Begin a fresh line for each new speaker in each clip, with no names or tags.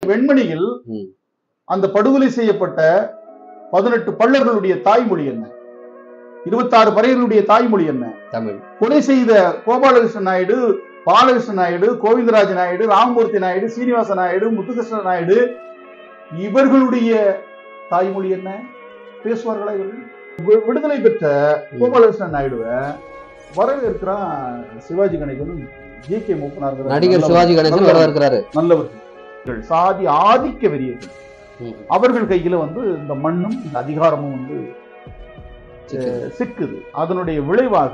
வெண்மணியில்
ம்.
அந்த படுகொலை செய்யப்பட்ட பதினெட்டு பள்ளர்களுடைய தாய்மொழி என்ன இருபத்தாறு பறையர்களுடைய தாய்மொழி என்ன
தமிழ்
கொலை செய்த கோபாலகிருஷ்ண நாயுடு பாலகிருஷ்ண நாயுடு கோவிந்தராஜ நாயுடு ராமமூர்த்தி நாயுடு சீனிவாச நாயுடு முத்துகிருஷ்ண நாயுடு இவர்களுடைய தாய்மொழி என்ன பேசுவார்களா இவர்கள் வி- விடுதலை பெற்ற கோபாலகிருஷ்ண நாயுடுவை வரவேற்கிறான் சிவாஜி கணேசனும் ஜி கே மூப்பனார்
நடிகர் சிவாஜி கணேசன் வரவேற்கிறாரு
நல்லவர்கள் சாதி ஆதிக்க வெறியர்கள்
ம்.
அவர்கள் கையில வந்து இந்த மண்ணும் இந்த அதிகாரமும் வந்து
சரி.
சிக்குது அதனுடைய விளைவாக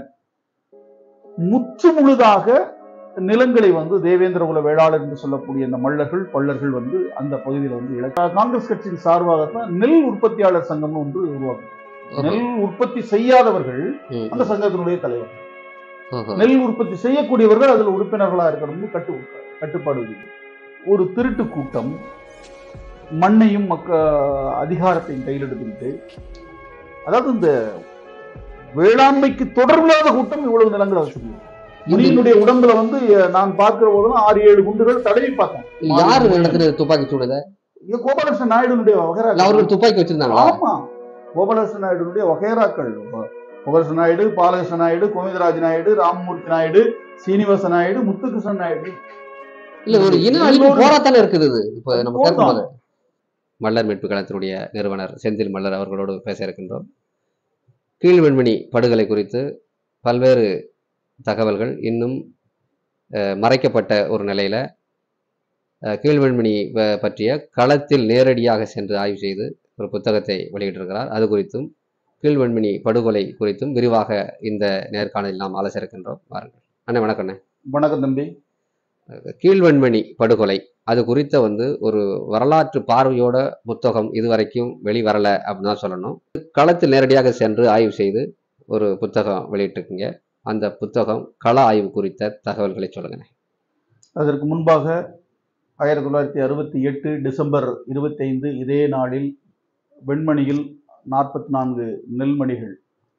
முற்று முழுதாக நிலங்களை வந்து தேவேந்திர குல வேளாளர் என்று சொல்லக்கூடிய இந்த மல்லர்கள் பள்ளர்கள் வந்து அந்த பகுதியில் வந்து இழக்க காங்கிரஸ் கட்சியின் சார்பாகத்தான் நெல் உற்பத்தியாளர் சங்கம் ஒன்று உருவாக்கும்
ஓஹோ.
நெல் உற்பத்தி செய்யாதவர்கள்
ம்.
அந்த சங்கத்தினுடைய தலைவர்
ஓஹோ.
நெல் உற்பத்தி செய்யக்கூடியவர்கள் அதில் உறுப்பினர்களா இருக்கணும்னு கட்டு கட்டுப்பாடு விதிக்கும். ஒரு திருட்டு கூட்டம் மண்ணையும் மக்க அதிகாரத்தையும் கையில் எடுத்துக்கிட்டு அதாவது இந்த வேளாண்மைக்கு தொடர்பில்லாத கூட்டம் இவ்வளவு நிலங்களை வச்சிருக்கு முனியினுடைய உடம்புல வந்து நான் பார்க்கிற போதெல்லாம் ஆறு ஏழு குண்டுகள் தடவி பார்த்தேன்
யாரு நடத்துறது துப்பாக்கி சூடுத
இங்க கோபாலகிருஷ்ண நாயுடுனுடைய வகைரா
இல்ல அவர்கள் துப்பாக்கி வச்சிருந்தாங்களா
ஆமா கோபாலகிருஷ்ண நாயுடுனுடைய வகைராக்கள் கோபாலகிருஷ்ண நாயுடு பாலகிருஷ்ண நாயுடு கோவிந்தராஜ் நாயுடு ராமமூர்த்தி நாயுடு சீனிவாச நாயுடு முத்துகிருஷ்ணன் நாயுடு
இல்ல ஒரு இன அழிப்பு போராத்தானே இருக்குது இது இப்ப நம்ம
போர்தான்.
கேட்கும்போது மல்லர் மீட்பு கழகத்தினுடைய நிறுவனர் செந்தில் மல்லர் அவர்களோடு பேச இருக்கின்றோம் கீழ்வெண்மணி படுகொலை குறித்து பல்வேறு தகவல்கள் இன்னும் அஹ், மறைக்கப்பட்ட ஒரு நிலையில அஹ், கீழ்வெண்மணி ப- பற்றிய களத்தில் நேரடியாக சென்று ஆய்வு செய்து ஒரு புத்தகத்தை வெளியிட்டிருக்கிறார் அது குறித்தும் கீழ்வெண்மணி படுகொலை குறித்தும் விரிவாக இந்த நேர்காணலில் நாம் ஆலோசனை இருக்கின்றோம் வாருங்கள் அண்ணே வணக்கம் அண்ணே.
வணக்கம் தம்பி
கீழ்வெண்மணி படுகொலை அது குறித்த வந்து ஒரு வரலாற்று பார்வையோட புத்தகம் இதுவரைக்கும் வெளிவரல அப்படின்னு தான் சொல்லணும் களத்தில் நேரடியாக சென்று ஆய்வு செய்து ஒரு புத்தகம் வெளியிட்டிருக்கீங்க அந்த புத்தகம் கள ஆய்வு குறித்த தகவல்களை சொல்லுங்க
அதற்கு முன்பாக ஆயிரத்தி தொள்ளாயிரத்தி அறுபத்தி எட்டு டிசம்பர் இருபத்தைந்து இதே நாளில் வெண்மணியில் நாற்பத்தி நான்கு நெல்மணிகள்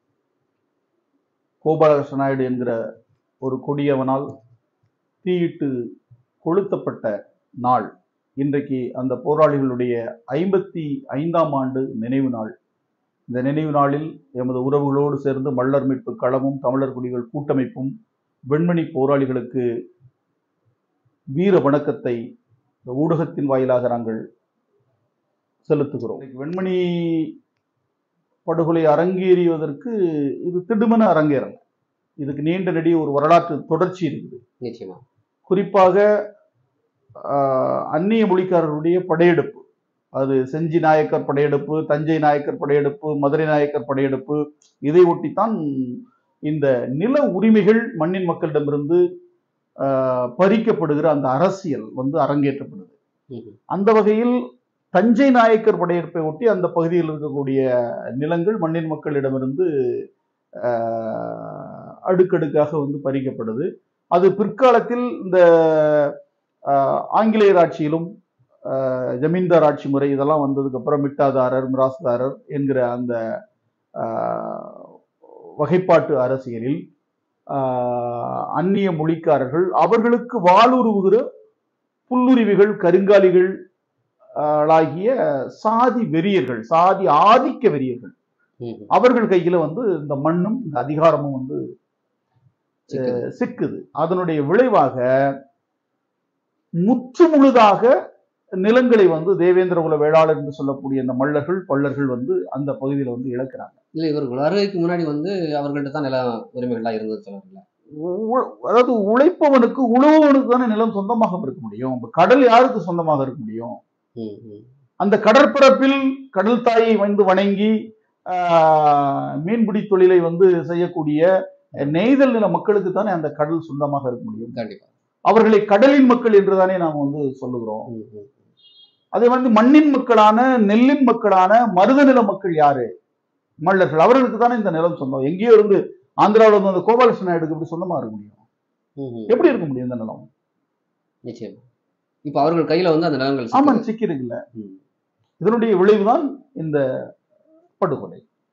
கோபாலகிருஷ்ண நாயுடு என்கிற ஒரு கொடியவனால் தீயிட்டு கொளுத்தப்பட்ட நாள் இன்றைக்கு அந்த போராளிகளுடைய ஐம்பத்தி ஐந்தாம் ஆண்டு நினைவு நாள் இந்த நினைவு நாளில் எமது உறவுகளோடு சேர்ந்து மல்லர் மீட்பு களமும் தமிழர் குடிகள் கூட்டமைப்பும் வெண்மணி போராளிகளுக்கு வீர வணக்கத்தை இந்த ஊடகத்தின் வாயிலாக நாங்கள் செலுத்துகிறோம் இன்னைக்கு வெண்மணி படுகொலை அரங்கேறியதற்கு இது திடுமென அரங்கேறல இதுக்கு நீண்ட நெடிய ஒரு வரலாற்று தொடர்ச்சி இருக்குது
நிச்சயமா
குறிப்பாக ஆஹ், அந்நிய மொழிக்காரர்களுடைய படையெடுப்பு அது செஞ்சி நாயக்கர் படையெடுப்பு தஞ்சை நாயக்கர் படையெடுப்பு மதுரை நாயக்கர் படையெடுப்பு இதை ஒட்டித்தான் இந்த நில உரிமைகள் மண்ணின் மக்களிடமிருந்து ஆஹ், பறிக்கப்படுகிற அந்த அரசியல் வந்து அரங்கேற்றப்படுது
ம்ஹும்.
அந்த வகையில் தஞ்சை நாயக்கர் படையெடுப்பை ஒட்டி அந்த பகுதியில் இருக்கக்கூடிய நிலங்கள் மண்ணின் மக்களிடமிருந்து ஆஹ், அடுக்கடுக்காக வந்து பறிக்கப்படுது அது பிற்காலத்தில் இந்த ஆஹ், ஆங்கிலேயர் ஆட்சியிலும் ஆஹ், ஜமீன்தார் ஆட்சி முறை இதெல்லாம் வந்ததுக்கு அப்புறம் மிட்டாதாரர் மிராசுதாரர் என்கிற அந்த ஆஹ், வகைப்பாட்டு அரசியலில் ஆஹ், அந்நிய மொழிக்காரர்கள் அவர்களுக்கு வாளுருவுகிற புல்லுருவிகள் கருங்காலிகள் ஆஹ், ஆகிய சாதி வெறியர்கள் சாதி ஆதிக்க வெறியர்கள்
ம்ஹும்.
அவர்கள் கையில வந்து இந்த மண்ணும் இந்த அதிகாரமும் வந்து
சிக்கல்.
சிக்குது அதனுடைய விளைவாக முற்று முழுதாக நிலங்களை வந்து தேவேந்திர குல வேளாளர் என்று சொல்லக்கூடிய இந்த மல்லர்கள் பள்ளர்கள் வந்து அந்த பகுதியில வந்து இழக்கிறாங்க
இல்ல இவர்கள் வருகைக்கு முன்னாடி வந்து அவர்கள்ட்ட தான் நில உரிமைகள்லாம் இருந்தது சொல்லுவாங்கல்ல
உ- அதாவது உழைப்பவனுக்கு உழவனுக்கு தானே நிலம் சொந்தமாக இருக்க முடியும் இப்ப கடல் யாருக்கு சொந்தமாக இருக்க முடியும்
ம், ம்.
அந்த கடற்பரப்பில் கடல் தாயை வந்து வணங்கி ஆஹ், மீன்பிடி தொழிலை வந்து செய்யக்கூடிய நெய்தல் நில மக்களுக்கு தானே அந்த கடல் சொந்தமாக இருக்க முடியும்
கண்டிப்பா
அவர்களை கடலின் மக்கள் என்றுதானே நாம் வந்து சொல்லுகிறோம்
ம், ம்.
அதே வந்து மண்ணின் மக்களான நெல்லின் மக்களான மருத நில மக்கள் யாரு மல்லர்கள் அவர்களுக்கு தானே இந்த நிலம் சொந்தம் எங்கேயோ இருந்து ஆந்திராவில் வந்து அந்த கோபாலகிருஷ்ண நாயுடுக்கு எப்படி சொந்தமா இருக்க முடியும்
ம், ம்.
எப்படி இருக்க முடியும் இந்த நிலம்
நிச்சயமா இப்ப அவர்கள் கையில வந்து அந்த நிலங்கள்
ஆமா
சிக்குது.
சிக்கிருக்குல்ல
ம்.
இதனுடைய விளைவுதான் இந்த படுகொலை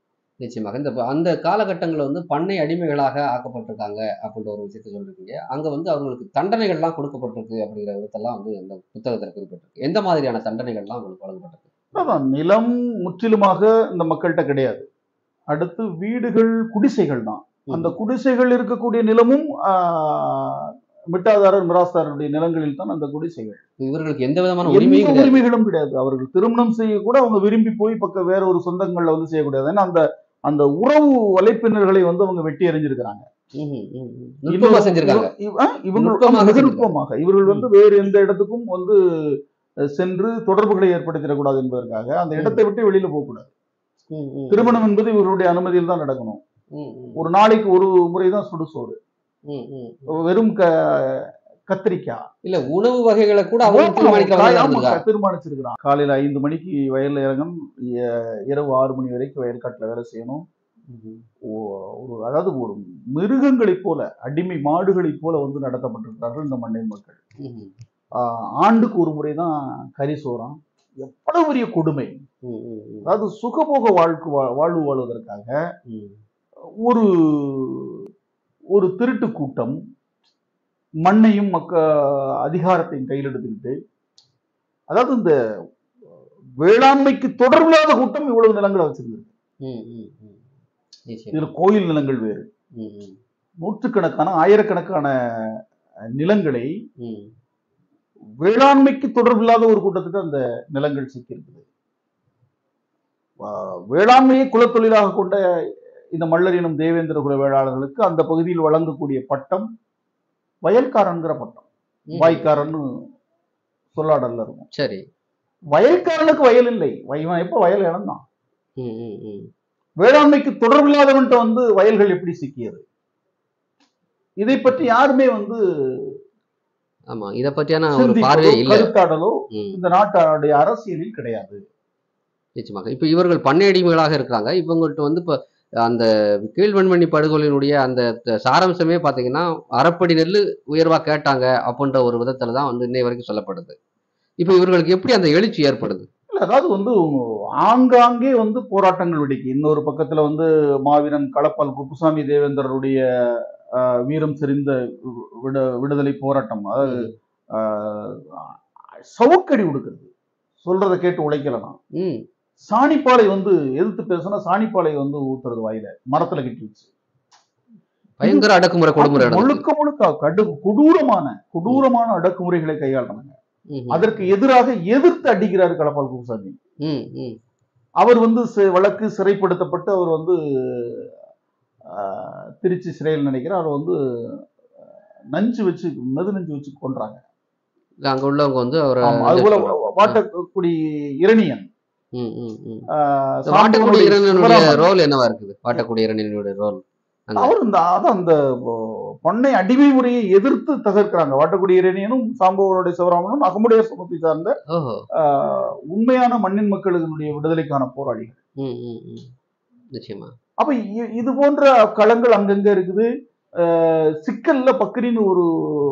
நிச்சயமாக இந்த அந்த காலகட்டங்களில் வந்து பண்ணை அடிமைகளாக ஆக்கப்பட்டிருக்காங்க அப்படின்ற ஒரு விஷயத்த சொல்லிருக்கீங்க அங்க வந்து அவங்களுக்கு தண்டனைகள்லாம் கொடுக்கப்பட்டிருக்கு அப்படிங்கிற விதத்தெல்லாம் வந்து இந்த புத்தகத்தில் குறிப்பிட்டிருக்கு எந்த மாதிரியான தண்டனைகள்லாம் அவங்களுக்கு வழங்கப்பட்டிருக்கு
அதான் நிலம் முற்றிலுமாக இந்த மக்கள்கிட்ட கிடையாது அடுத்து வீடுகள் குடிசைகள் தான் அந்த குடிசைகள் இருக்கக்கூடிய நிலமும் ஆஹ், மிட்டாதாரர் மிராஸ்தாரருடைய நிலங்களில் தான் அந்த குடிசைகள்
இவர்களுக்கு எந்த விதமான உரிமையும்
எந்த
கிடையாது
உரிமைகளும் கிடையாது அவர்கள் திருமணம் செய்ய கூட அவங்க விரும்பி போய் பக்க வேற ஒரு சொந்தங்கள்ல வந்து செய்யக்கூடாது ஏன்னா அந்த அந்த உறவு வலைப்பின்னர்களை வந்து அவங்க வெட்டி எறிஞ்சிருக்கிறாங்க
ம்ஹும், ம்ஹும். நுட்பமா செஞ்சிருக்காங்க
இவ- ஆ, இவங்க
நுட்பமாக
ஆமா, மிக
செஞ்சிருக்காங்க.
நுட்பமாக இவர்கள் வந்து வேறு எந்த இடத்துக்கும் வந்து அஹ், சென்று தொடர்புகளை ஏற்படுத்திடக்கூடாது என்பதற்காக அந்த இடத்தை விட்டு வெளியில போகக்கூடாது
ம், ம்,
திருமணம் என்பது இவருடைய அனுமதியில் தான் நடக்கணும்
ம், ம்,
ஒரு நாளைக்கு ஒரு முறை தான் சுடுசோறு
ம், ம்.
வெறும் க கத்திரிக்காய்
இல்ல உணவு வகைகளை கூட அவங்க தீர்மானிக்கலாம்
காய், ஆமா,
இருந்திருக்கா?
தீர்மானிச்சிருக்கிறான் காலையில ஐந்து மணிக்கு வயல்ல இறங்கணும் இ- இரவு ஆறு மணி வரைக்கும் வயல்காட்டுல வேலை செய்யணும்
ம்ஹும்.
ஓ- ஒரு அதாவது ஒரு மிருகங்களைப் போல அடிமை மாடுகளைப் போல வந்து நடத்தப்பட்டிருக்கிறார்கள் இந்த மண்ணின் மக்கள்
ம்ஹும்.
ஆஹ் ஆண்டுக்கு ஒரு முறை தான் கறி சோறாம் எவ்வளவு பெரிய கொடுமை
ம், ம், ம்,
அதாவது சுகபோக வாழ்க்கை வா- வாழ்வு வாழ்வதற்காக
ம்.
ஒரு ஒரு திருட்டு கூட்டம் மண்ணையும் மக்க அதிகாரத்தையும் கையில் எடுத்துக்கிட்டு அதாவது இந்த வேளாண்மைக்கு தொடர்பில்லாத கூட்டம் இவ்வளவு நிலங்களை வச்சிருந்தது
ம், ம், ம். நிச்சயம்.
இதுல கோயில் நிலங்கள் வேறு
ம், ம்,
நூற்றுக்கணக்கான ஆயிரக்கணக்கான நிலங்களை
ம்.
வேளாண்மைக்கு தொடர்பில்லாத ஒரு கூட்டத்துக்கு அந்த நிலங்கள் சிக்கியிருக்குது வா- வேளாண்மையை குலத்தொழிலாக கொண்ட இந்த மல்லர் எனும் தேவேந்திர குல வேளாளர்களுக்கு அந்த பகுதியில் வழங்கக்கூடிய பட்டம் வயல்காரன்கிற பட்டம்
ம்.
வாய்க்காரன்னு சொல்லாடல்ல இருக்கும்
சரி
வயல்காரனுக்கு வயல் இல்லை இவன் எப்ப வயல் இழந்தான்
ம், ம், ம்.
வேளாண்மைக்கு தொடர்பில்லாதவன்ட்ட வந்து வயல்கள் எப்படி சிக்கியது இதை பற்றி யாருமே வந்து
ஆமா இத பற்றியான ஒரு
சிந்திப்பதோ,
பார்வையே இல்ல
கருத்தாடலோ
ம்.
இந்த நாட்டுடைய அரசியலில் கிடையாது
நிச்சயமாக இப்ப இவர்கள் பண்ணை அடிமைகளாக இருக்கிறாங்க இவங்கள்ட்ட வந்து இப்ப அந்த கீழ்வன்மணி படுகொலையினுடைய அந்த த- சாராம்சமே பாத்தீங்கன்னா அரைப்படி நெல் உயர்வா கேட்டாங்க அப்படின்ற ஒரு விதத்துல தான் வந்து இன்னை வரைக்கும் சொல்லப்படுது இப்ப இவர்களுக்கு எப்படி அந்த எழுச்சி ஏற்படுது
இல்ல அதாவது வந்து ஆங்காங்கே வந்து போராட்டங்கள் வெடிக்கு இன்னொரு பக்கத்துல வந்து மாவீரன் களப்பால் குப்புசாமி தேவேந்திரருடைய ஆஹ், வீரம் செறிந்த வி- விட விடுதலை போராட்டம் அதாவது ஆஹ், சவுக்கடி கொடுக்குறது சொல்றதை கேட்டு உழைக்கலாம்
ம்
சாணிப்பாலை வந்து எதிர்த்து பேசுனா சாணிப்பாலை வந்து ஊத்துறது வாயில மரத்துல கட்டி வச்சு
பயங்கர அடக்குமுறை கொடுமுறை நடந்தது
முழுக்க முழுக்க கடு கொடூரமான கொடூரமான அடக்குமுறைகளை கையாளுறாங்க
ம்,
அதற்கு எதிராக எதிர்த்து அடிக்கிறார் களப்பால் குப்புசாமி
ம், ம்.
அவர் வந்து சி- வழக்கு சிறைப்படுத்தப்பட்டு அவர் வந்து ஆஹ், திருச்சி சிறையில் நினைக்கிறேன் அவர் வந்து நஞ்சு வச்சு மெது நஞ்சு வச்சு கொன்றாங்க
அங்க உள்ளவங்க வந்து அவரை
ஆமா, அது போல வாட்டக்குடி இரணியன்
ம், ம், ம்.
ஆஹ்,
இந்த வாட்டக்குடி
சாம்பவனுடைய
இரணியனுடைய
சிவராமன்.
ரோல் என்னவா இருக்குது வாட்டக்குடி இரணியனுடைய ரோல் அங்க
அவர் இந்த அதான் அந்த ஓ, பண்ணை அடிமை முறையை எதிர்த்து தகர்க்கிறாங்க வாட்டக்குடி இரணியனும் சாம்பவனுடைய சிவராமனும் அகமுடைய சமூகத்தை சார்ந்த
ஓஹோ
ஆஹ், உண்மையான மண்ணின் மக்களுடைய விடுதலைக்கான போராளிகள்
ம், ம், ம். நிச்சயமா
அப்ப இ- இது போன்ற களங்கள் அங்கங்க இருக்குது அஹ் சிக்கல்ல பக்ரின்னு ஒரு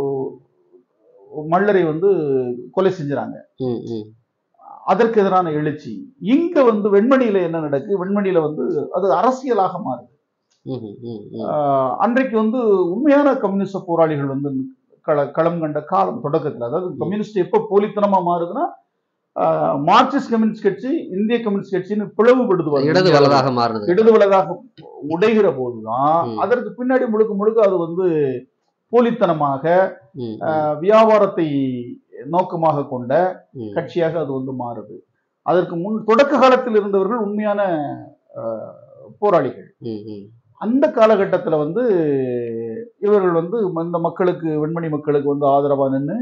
மல்லரை வந்து கொலை செஞ்சுறாங்க
ம், ம்.
அதற்கு எதிரான எழுச்சி இங்க வந்து வெண்மணியில என்ன நடக்கு வெண்மணியில வந்து அது அரசியலாக மாறுது
ம், ம், ம், ம்.
அஹ் அன்றைக்கு வந்து உண்மையான கம்யூனிஸ்ட் போராளிகள் வந்து கள களம் கண்ட காலம் தொடக்கத்துல அதாவது கம்யூனிஸ்ட் எப்ப போலித்தனமா மாறுதுன்னா அஹ் மார்க்சிஸ்ட் கம்யூனிஸ்ட் கட்சி இந்திய கம்யூனிஸ்ட் கட்சின்னு பிளவுபடுது வருது.
இடது வலதாக மாறுனது
இடது வலதாக உடைகிற போதுதான்
ம்.
அதற்கு பின்னாடி முழுக்க முழுக்க அது வந்து போலித்தனமாக
ம், ம்,
அஹ், வியாபாரத்தை நோக்கமாக கொண்ட
ம்.
கட்சியாக அது வந்து மாறுது அதற்கு முன் தொடக்க காலத்தில் இருந்தவர்கள் உண்மையான அஹ், போராளிகள்
ம், ம்.
அந்த காலகட்டத்துல வந்து இவர்கள் வந்து இந்த மக்களுக்கு வெண்மணி மக்களுக்கு வந்து ஆதரவா நின்று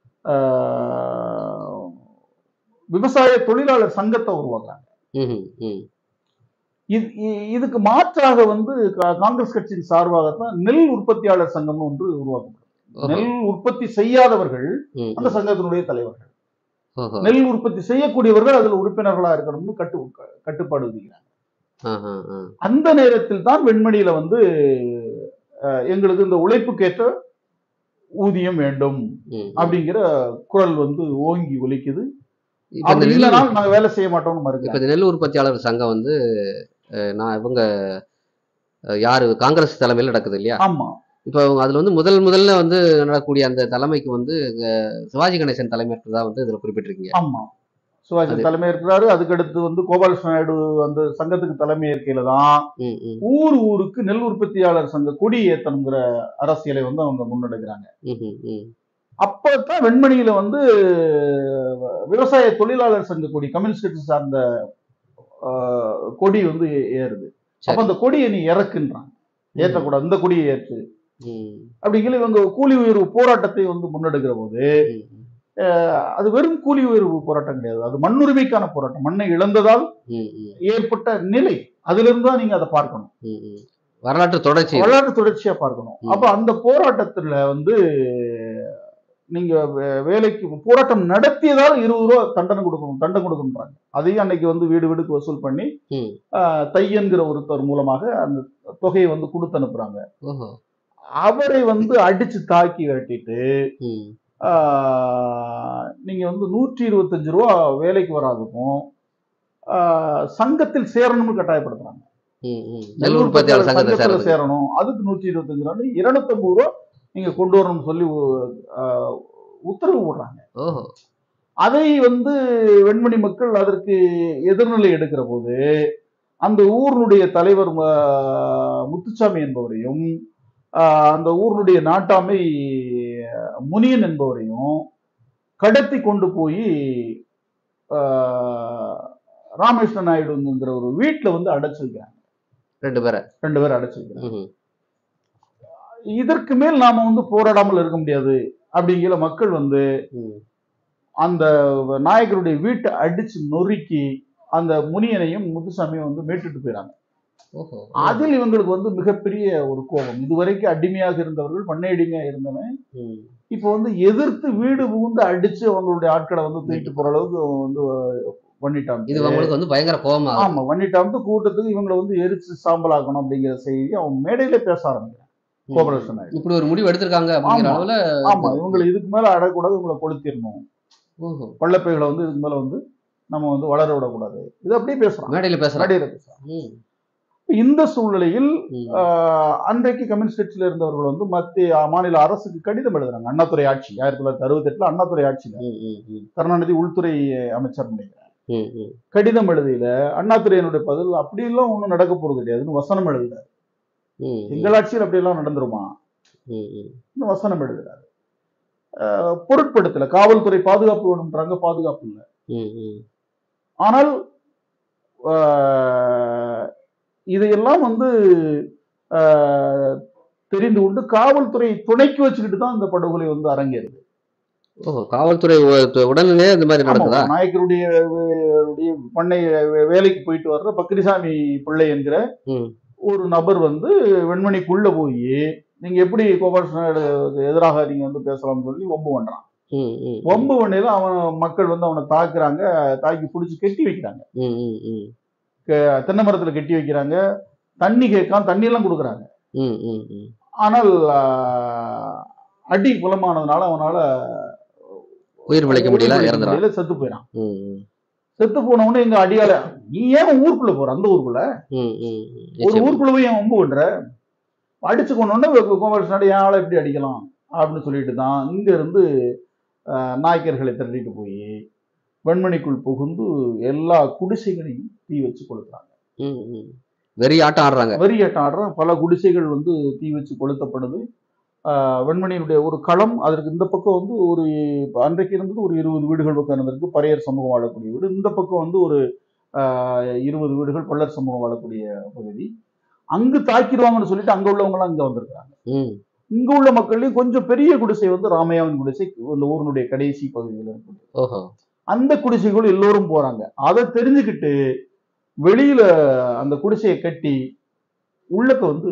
விவசாய தொழிலாளர் சங்கத்தை உருவாக்குறாங்க
ம், ம், ம்.
இது- இ- இதுக்கு மாற்றாக வந்து கா- காங்கிரஸ் கட்சியின் சார்பாகத்தான் நெல் உற்பத்தியாளர் சங்கம் ஒன்று உருவாக்கப்படும்
ஓஹோ.
நெல் உற்பத்தி செய்யாதவர்கள்
ம்,
அந்த
ம்.
சங்கத்தினுடைய தலைவர்கள்
ஓஹோ.
நெல் உற்பத்தி செய்யக்கூடியவர்கள் அதில் உறுப்பினர்களா இருக்கணும்னு கட்டு கட்டுப்பாடு விதிக்கிறாங்க
ஆஹா, ஆ.
அந்த நேரத்தில் தான் வெண்மணியில வந்து அஹ், எங்களுக்கு இந்த உழைப்புக்கேற்ற ஊதியம் வேண்டும்
ம், ம்.
அப்படிங்கிற குரல் வந்து ஓங்கி ஒலிக்குது
இப்ப இந்த
அப்படி
நெல்
இல்லைனால் நாங்க வேலை செய்ய மாட்டோம்னு
இப்ப
மறுக்கிறாங்க
இந்த நெல் உற்பத்தியாளர் சங்கம் வந்து அஹ், நான் இவங்க அஹ், யாரு காங்கிரஸ் தலைமையில் நடக்குது இல்லையா
ஆமா
இப்போ அவங்க அதுல வந்து முதல் முதல்ல வந்து நடக்கக்கூடிய அந்த தலைமைக்கு வந்து அஹ், சிவாஜி கணேசன் தலைமையேற்றதா வந்து இதுல குறிப்பிட்டிருக்கீங்க
ஆமா சிவாஜி
அது-
தலைமை இருக்கிறாரு அதுக்கடுத்து வந்து கோபாலகிருஷ்ண நாயுடு அந்த சங்கத்துக்கு தலைமை இருக்கையில தான்
ம், ம்,
ஊர் ஊருக்கு நெல் உற்பத்தியாளர் சங்க கொடி ஏத்தணுங்கிற அரசியலை வந்து அவங்க முன்னெடுக்கிறாங்க
ம், ம், ம்.
அப்பதான் வெண்மணியில வந்து விவசாய தொழிலாளர் சங்க கொடி கம்யூனிஸ்ட் கட்சி சார்ந்த ஆஹ், கொடி வந்து ஏ- ஏறுது அப்ப
சரி
அந்த கொடியை நீ இறக்குன்றாங்க ஏற்றக்கூடாது இந்த கொடியை ஏற்று
ம்,
அப்படிங்கிற இவங்க கூலி உயர்வு போராட்டத்தை வந்து முன்னெடுக்கிற போது
ம், ம்,
அது வெறும் கூலி உயர்வு போராட்டம் கிடையாது அது மண்ணுரிமைக்கான போராட்டம் மண்ணை இழந்ததால்
ம், ம்,
ஏற்பட்ட நிலை அதுல இருந்து தான் நீங்க அதை பார்க்கணும்
ம், ம். வரலாற்று தொடர்ச்சி இது.
வரலாற்று தொடர்ச்சியா பார்க்கணும்
ம்.
அப்ப அந்த போராட்டத்துல வந்து நீங்க வே- வேலைக்கு போராட்டம் நடத்தியதால் இருபது ரூபா தண்டனை கொடுக்கணும் தண்டனை கொடுக்கணுன்றாங்க அதையும் அன்னைக்கு வந்து வீடு வீடுக்கு வசூல் பண்ணி
ம்.
ஆஹ், தையன்கிற ஒருத்தர் மூலமாக அந்த தொகையை வந்து கொடுத்து அனுப்புறாங்க
ஓஹோ
அவரை வந்து அடிச்சு தாக்கி விரட்டிட்டு
ம்,
ஆஹ், நீங்க வந்து நூற்றி இருபத்தஞ்சு ரூபா வேலைக்கு வராதுக்கும் ஆஹ், சங்கத்தில் சேரணும்னு கட்டாயப்படுத்துறாங்க
ம், ம். நெல் உற்பத்தியாளர் சங்கத்தை
சங்கத்துல
சேர்றது
சேரணும் அதுக்கு நூற்றி இருபத்தஞ்சு ரூபா இருநூத்தம்பது ரூபா நீங்க கொண்டு வரணும்னு சொல்லி ஆஹ், உத்தரவு போடுறாங்க
ஓஹோ
அதை வந்து வெண்மணி மக்கள் அதற்கு எதிர்நிலை எடுக்கிற போது அந்த ஊரினுடைய தலைவர் ஆஹ், முத்துசாமி என்பவரையும் ஆஹ், அந்த ஊரினுடைய நாட்டாமை முனியன் என்பவரையும் கடத்தி கொண்டு போய் ஆஹ், ராமகிருஷ்ண நாயுடுங்கிற ஒரு வீட்டுல வந்து அடைச்சு வைக்கிறாங்க
ரெண்டு பேரை
ரெண்டு பேரும் அடைச்சு வைக்கிறாங்க
ம்,
இதற்கு மேல் நாம வந்து போராடாமல் இருக்க முடியாது அப்படிங்கிற மக்கள் வந்து
ம்.
அந்த நாயக்கருடைய வீட்டை அடிச்சு நொறுக்கி அந்த முனியனையும் முத்துசாமியும் வந்து மீட்டுட்டு போயிறாங்க
ஓஹோ
அதில் இவங்களுக்கு வந்து மிகப்பெரிய ஒரு கோபம் இதுவரைக்கும் அடிமையாக இருந்தவர்கள் பண்ணை அடிமையா இருந்தவன்
ம்,
இப்போ வந்து எதிர்த்து வீடு புகுந்து அடிச்சு அவங்களுடைய ஆட்களை வந்து தூக்கிட்டு போற அளவுக்கு வந்து பண்ணிட்டாங்க
இது உங்களுக்கு வந்து பயங்கர கோபமா இருக்கு.
ஆமா பண்ணிட்டாங்க கூட்டத்துக்கு இவங்களை வந்து எரிச்சு சாம்பலாக்கணும் அப்படிங்கிற செய்தி அவன் மேடையில பேச ஆரம்பிக்கிறான்
ம்.
கோபாலகிருஷ்ணன் நாயுடு
இப்படி ஒரு முடிவு எடுத்திருக்காங்க அப்படிங்கிற
ஆமா.
அளவுல
ஆமா இவங்களை இதுக்கு மேல அடக்கூடாது இவங்களை கொளுத்திடணும்
ஓஹோ
பள்ளப்பைகளை வந்து இதுக்கு மேல வந்து நம்ம வந்து வளர விடக்கூடாது இது அப்படியே பேசுறான்
மேடையில பேசுறாங்க
மேடையில பேசுறான்
ம்,
இந்த சூழ்நிலையில்
ம்,
ஆஹ், அன்றைக்கு கம்யூனிஸ்ட் கட்சியில இருந்தவர்கள் வந்து மத்திய மாநில அரசுக்கு கடிதம் எழுதுறாங்க அண்ணாதுரை ஆட்சி ஆயிரத்தி தொள்ளாயிரத்தி அறுபத்தி எட்டுல அண்ணாதுரை ஆட்சியில
ம், ம், ம்,
கருணாநிதி உள்துறை அமைச்சர் நினைக்கிறேன்
ம், ம்.
கடிதம் எழுதியில அண்ணாதுரையனுடைய பதில் அப்படியெல்லாம் ஒண்ணும் நடக்க போறது கிடையாதுன்னு வசனம் எழுதுறாரு
ம், ம்,
எங்கள் ஆட்சியில் அப்படியெல்லாம் நடந்துருமா
ம், ம்.
இன்னும் வசனம் எழுதுறாரு ஆஹ், பொருட்படுத்தல காவல்துறை பாதுகாப்பு வேணும்ன்றாங்க பாதுகாப்பு இல்லை
ம், ம்.
ஆனால் ஆஹ், இதையெல்லாம் வந்து ஆஹ், தெரிந்து கொண்டு காவல்துறை துணைக்கு வச்சுக்கிட்டு தான் இந்த படுகொலை வந்து அரங்கேறுது
ஓஹோ காவல்துறை உ- உடனே இந்த மாதிரி நடக்குதா
ஆமா, நாயக்கருடைய வே- உடைய பண்ணை வே- வேலைக்கு போயிட்டு வர்ற பக்ரிசாமி பிள்ளை என்கிற
ம்,
ஒரு நபர் வந்து வெண்மணிக்குள்ள போய் நீங்க எப்படி கோபாலகிருஷ்ணனுக்கு எதிராக நீங்க வந்து பேசலாம்னு சொல்லி ஒம்பு பண்றான்
ம், ம்,
ஒம்பு பண்ணையில அவன் மக்கள் வந்து அவனை தாக்குறாங்க தாக்கி பிடிச்சி கட்டி வைக்கிறாங்க
ம், ம், ம்,
தென்னை மரத்துல கட்டி வைக்கிறாங்க தண்ணி கேட்காம தண்ணி எல்லாம் கொடுக்குறாங்க
ம், ம், ம்.
ஆனால் ஆஹ், அடி புலமானதுனால அவனால
உயிர் பிழைக்க முடியல
உயிர் பிழைக்க
இறந்துறான்
முடியல, செத்து போயிடான்
ம், ம்,
செத்து போன உடனே எங்க அடியால நீ ஏன் ஊருக்குள்ள போற அந்த ஊருக்குள்ள
ம், ம், ம்.
ஒரு
நிச்சயமா.
ஊருக்குள்ள போய் ஏன் ஒம்பு பண்ற அடிச்சு கொண்டோடனே கோபாலகிருஷ்ணன் என் ஆளை எப்படி அடிக்கலாம் அப்படின்னு சொல்லிட்டு தான் இங்க இருந்து ஆஹ், நாயக்கர்களை திரட்டிட்டு போய் வெண்மணிக்குள் புகுந்து எல்லா குடிசைகளையும் தீ வச்சு கொளுத்துறாங்க
ம், ம். வெறி ஆட்டம் ஆடுறாங்க
வெறியாட்டம் ஆடுற பல குடிசைகள் வந்து தீ வச்சு கொளுத்தப்படுது ஆஹ், வெண்மணியினுடைய ஒரு களம் அதற்கு இந்த பக்கம் வந்து ஒரு அன்றைக்கு இருந்தது ஒரு இருபது வீடுகள் பக்கம் இருந்திருக்கு பறையர் சமூகம் வாழக்கூடிய வீடு இந்த பக்கம் வந்து ஒரு ஆஹ், இருபது வீடுகள் பள்ளர் சமூகம் வாழக்கூடிய பகுதி அங்கு தாக்கிடுவாங்கன்னு சொல்லிட்டு அங்க உள்ளவங்கலாம் இங்க வந்திருக்காங்க
ம்,
இங்க உள்ள மக்கள்லயும் கொஞ்சம் பெரிய குடிசை வந்து ராமையாவின் குடிசை இந்த ஊரினுடைய கடைசி பகுதியில் இருக்குது
ஓஹோ
அந்த குடிசைக்குள் எல்லோரும் போறாங்க அதை தெரிஞ்சுக்கிட்டு வெளியில அந்த குடிசையை கட்டி உள்ளக்க வந்து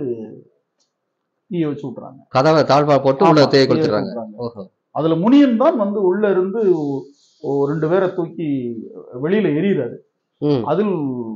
தீய வச்சு விட்டுறாங்க
கதவை தாழ்வா போட்டு உள்ள
ஆமா,
தேய்
தீய வச்சு
கொடுத்துறாங்க
விட்டுறாங்க.
ஓஹோ
அதுல முனியன் தான் வந்து உள்ள இருந்து ஒ- ஒரு ரெண்டு பேரை தூக்கி வெளியில எறிகிறாரு
ம்
அதில்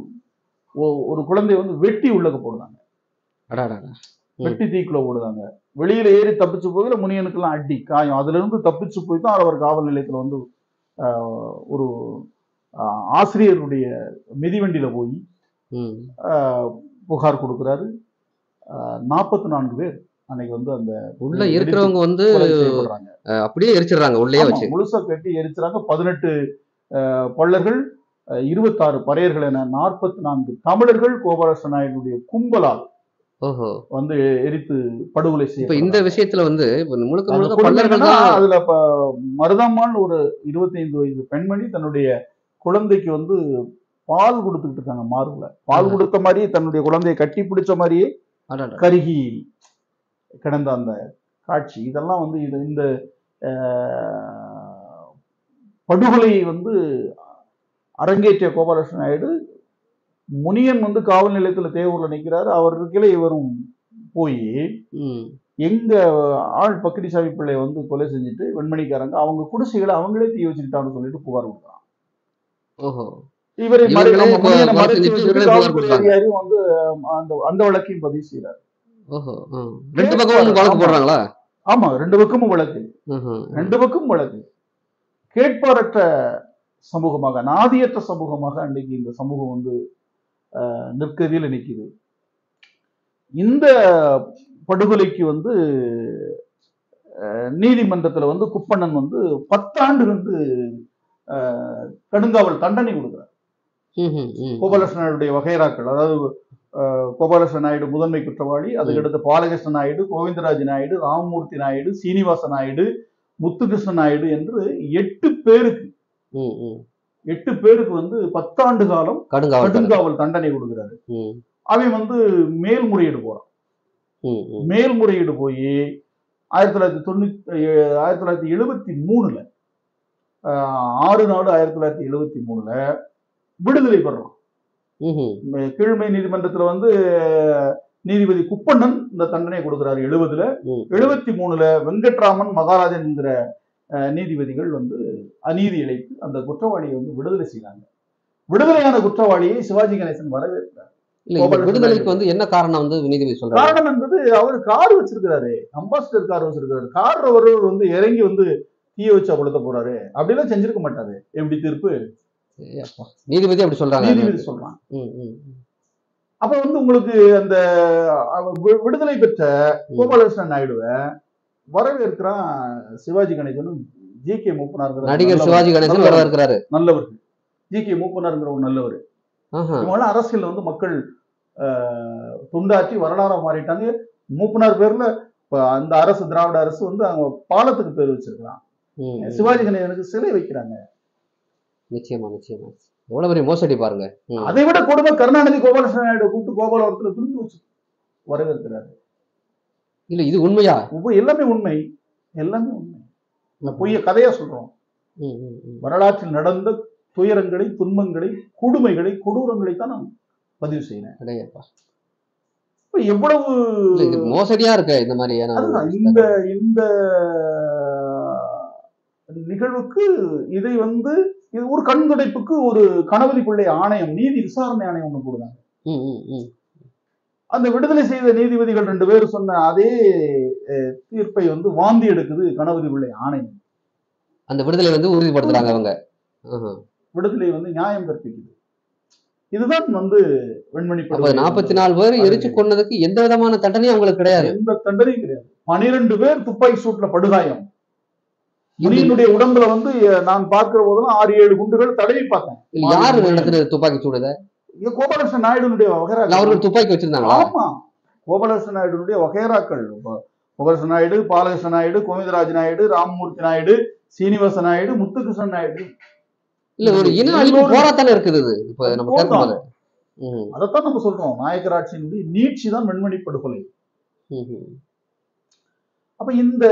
ஒ- ஒரு குழந்தைய வந்து வெட்டி உள்ளக்க போடுறாங்க
அடாடா ம்.
வெட்டி தீக்குள்ள போடுறாங்க வெளியில ஏறி தப்பிச்சு போகல முனியனுக்கெல்லாம் அடி காயம் அதுல இருந்து தப்பிச்சு போய் தான் அவர் காவல் நிலையத்துல வந்து ஆஹ், ஒரு ஆஹ், ஆசிரியருடைய மிதிவண்டியில போய்
ம்
ஆஹ், புகார் கொடுக்குறாரு நாற்பத்தி நான்கு பேர் அன்னைக்கு வந்து அந்த
உள்ள இருக்கிறவங்க வந்து
கொலை செய்யப்படுறாங்க
அஹ், அப்படியே எரிச்சிடுறாங்க உள்ளே
ஆமா,
வச்சு
முழுசா கட்டி எரிச்சுறாங்க பதினெட்டு பள்ளர்கள் அஹ், இருபத்தாறு பறையர்கள் என நாற்பத்தி நான்கு தமிழர்கள் கோபாலகிருஷ்ண நாயுடைய கும்பலால்
ஓஹோ
வந்து எரித்து படுகொலை
இப்ப
செய்ய
இந்த விஷயத்துல வந்து இப்ப முழுக்க
அந்த
முழுக்க
கொடுமை
பல்லர்கள்
என்னன்னா,
தான்
அதுல இப்ப மருதாம்மாள் ஒரு இருபத்தைந்து வயது பெண்மணி தன்னுடைய குழந்தைக்கு வந்து பால் கொடுத்துக்கிட்டு இருக்காங்க மார்புல பால்
ஆஹா.
கொடுத்த மாதிரியே தன்னுடைய குழந்தையை கட்டி பிடிச்ச மாதிரியே
அடடா.
கருகி கிடந்த அந்த காட்சி இதெல்லாம் வந்து இது இந்த அஹ், படுகொலையை வந்து அரங்கேற்றிய கோபாலகிருஷ்ண நாயுடு முனியன் வந்து காவல் நிலையத்துல தேவூர்ல நிக்கிறாரு அவர் இருக்கையில இவரும் போய்
ம்
எங்க ஆள் பக்கிரிசாமி பிள்ளை வந்து கொலை செஞ்சுட்டு வெண்மணிக்காரங்க அவங்க குடிசைகளை அவங்களே தீ வச்சுக்கிட்டான்னு சொல்லிட்டு புகார் கொடுக்குறான்
ஓஹோ
இவரை மறை-
இவங்களே
நம்ம முனியனை
கொலை
மறைச்சு
செஞ்சுட்டு
வச்சுட்டு
இவங்களே புகார்
காவல்துறை
கொடுத்தாங்க.
அதிகாரியும் வந்து அஹ், அந்த அந்த வழக்கையும் பதிவு செய்யறாரு
ஓஹோ ம். ரெண்டு பக்கமும் வழக்கு
ஆமா.
போடுறாங்களா
ஆமா ரெண்டு பக்கமும் வழக்கு
ம்ஹும்.
ரெண்டு பக்கம் வழக்கு கேட்பாரற்ற சமூகமாக நாதியற்ற சமூகமாக அன்னைக்கு இந்த சமூகம் வந்து அஹ், நிற்கதியில் நிற்குது இந்த படுகொலைக்கு வந்து அஹ், நீதிமன்றத்துல வந்து குப்பண்ணன் வந்து பத்தாண்டு வந்து அஹ், கடுங்காவல் தண்டனை கொடுக்குறார்
ம்ஹும். ம்.
கோபாலகிருஷ்ண நாயுடைய வகைராக்கள் அதாவது அஹ், கோபாலகிருஷ்ண நாயுடு முதன்மை குற்றவாளி அதுக்கடுத்து பாலகிருஷ்ண நாயுடு கோவிந்தராஜ் நாயுடு ராமமூர்த்தி நாயுடு சீனிவாச நாயுடு முத்துகிருஷ்ண நாயுடு என்று எட்டு பேருக்கு
ம், ம்.
எட்டு பேருக்கு வந்து பத்தாண்டு காலம்
கடுங்காவல் தண்டனை.
கடுங்காவல் தண்டனை கொடுக்குறாரு
ம்,
அவன் வந்து மேல்முறையீடு போறான்
ம், ம்.
மேல்முறையீடு போய் ஆயிரத்தி தொள்ளாயிரத்தி தொண்ணூத்தி ஏ- ஆயிரத்தி தொள்ளாயிரத்தி எழுபத்தி மூணுல ஆஹ், ஆறு நாடு ஆயிரத்தி தொள்ளாயிரத்தி எழுபத்தி மூணுல விடுதலை பெறான்
ம்ஹும்.
கீழ்மை நீதிமன்றத்துல வந்து நீதிபதி குப்பண்ணன் இந்த தண்டனை கொடுக்குறாரு எழுபதுல
ம்.
எழுபத்தி மூணுல வெங்கட்ராமன் மகாராஜன் என்கிற அஹ், நீதிபதிகள் வந்து அநீதி இழைத்து அந்த குற்றவாளியை வந்து விடுதலை செய்றாங்க விடுதலையான குற்றவாளியை சிவாஜி கணேசன் வரவேற்கிறார்
இல்ல இந்த
கோபாலகிருஷ்ண
விடுதலைக்கு
நாயுடு.
வந்து என்ன காரணம் வந்து நீதிபதி சொல்றாரு
காரணம் என்பது அவர் கார் வச்சிருக்கிறாரு அம்பாசிடர் கார் வச்சிருக்காரு கார் அவர் வந்து இறங்கி வந்து தீய வச்சா கொளுத்த போறாரு அப்படிலாம் செஞ்சிருக்க மாட்டாரு எப்படி தீர்ப்பு
ஏய் அப்பா. நீதிபதி அப்படி சொல்றாங்க
நீதிபதி சொல்றான்
ம், ம்,
அப்ப வந்து உங்களுக்கு அந்த அவ- வி- விடுதலை பெற்ற
ம்.
கோபாலகிருஷ்ணன் நாயுடுவை வரவேற்கிறான் சிவாஜி கணேசனும் ஜி கே மூப்பனார்
நடிகர் சிவாஜி கணேசன் வரவேற்கிறாரு
நல்லவர்கள் ஜி கே மூப்பனார்ங்கிற ஒரு நல்லவர்
ஆஹா.
இவங்கெல்லாம் அரசியல்ல வந்து மக்கள் ஆஹ், துண்டாற்றி வரலாறா மாறிட்டாங்க மூப்பனார் பேர்ல இப்ப அந்த அரசு திராவிட அரசு வந்து அவங்க பாலத்துக்கு பேர் வச்சிருக்கிறான்
ம், ம்.
சிவாஜி கணேசனுக்கு சிலை வைக்கிறாங்க
நிச்சயமா நிச்சயமா எவ்வளவு பெரிய மோசடி பாருங்க ம்.
அதை விட கொடுமை கருணாநிதி கோபாலகிருஷ்ணன் நாயுடு கூப்பிட்டு கோபாலபுரத்துல விருந்து வச்சு வரவேற்கிறாரு
இல்ல இது உண்மையா
உப்பு எல்லாமே உண்மை எல்லாமே உண்மை இந்த பொய்ய கதையா சொல்றோம்
ம், ம், ம்.
வரலாற்றில் நடந்த துயரங்களை துன்பங்களை கொடுமைகளை கொடூரங்களை தான் நான் பதிவு செய்யறேன்
அடேயப்பா.
இப்ப எவ்வளவு
இல்ல இது மோசடியா இருக்கு இந்த மாதிரியான ஒரு
அதுதான் இந்த இந்த நிகழ்வுக்கு இதை வந்து இது ஒரு கண்துடைப்புக்கு ஒரு கணவதி பிள்ளை ஆணையம் நீதி விசாரணை ஆணையம் ஒண்ணு போடுறாங்க
ம், ம், ம்.
அந்த விடுதலை செய்த நீதிபதிகள் ரெண்டு பேரும் சொன்ன அதே அஹ், தீர்ப்பை வந்து வாந்தி எடுக்குது கணவதி பிள்ளை ஆணையம்
அந்த விடுதலை வந்து உறுதிப்படுத்துறாங்க அவங்க ஆஹா.
விடுதலை வந்து நியாயம் கற்பிக்குது இதுதான் வந்து வெண்மணி
அப்ப
படுகொலை
நாற்பத்தி நாலு பேர் எரிச்சு கொன்னதுக்கு எந்த விதமான தண்டனையும் அவங்களுக்கு கிடையாது
எந்த தண்டனையும் கிடையாது பனிரெண்டு பேர் துப்பாக்கி சூட்ல படுகாயம் முனியினுடைய உடம்புல வந்து அஹ், நான் பார்க்கிற போதெல்லாம் ஆறு ஏழு குண்டுகள் தடவி பார்த்தேன்
இல்ல, யாரு நடத்துறது துப்பாக்கி சூடுத
இது கோபாலகிருஷ்ணன் நாயுடுனுடைய
இல்ல
வகைரா
அவர்கள் துப்பாக்கி வச்சிருந்தாங்களா
ஆமா கோபாலகிருஷ்ண நாயுடுனுடைய வகைராக்கள் கோ- கோபாலகிருஷ்ண நாயுடு பாலகிருஷ்ண நாயுடு கோவிந்தராஜ் நாயுடு ராமமூர்த்தி நாயுடு சீனிவாச நாயுடு முத்துகிருஷ்ணன் நாயுடு
இல்ல ஒரு இன அழிப்பு போராத்தானே இருக்குது இது. இப்ப நம்ம கேட்கும்போது ம்,
அதைத்தான் நம்ம சொல்றோம் நாயக்கராட்சியினுடைய நீட்சி தான் வெண்மணி படுகொலை
ம், ம்.
அப்ப இந்த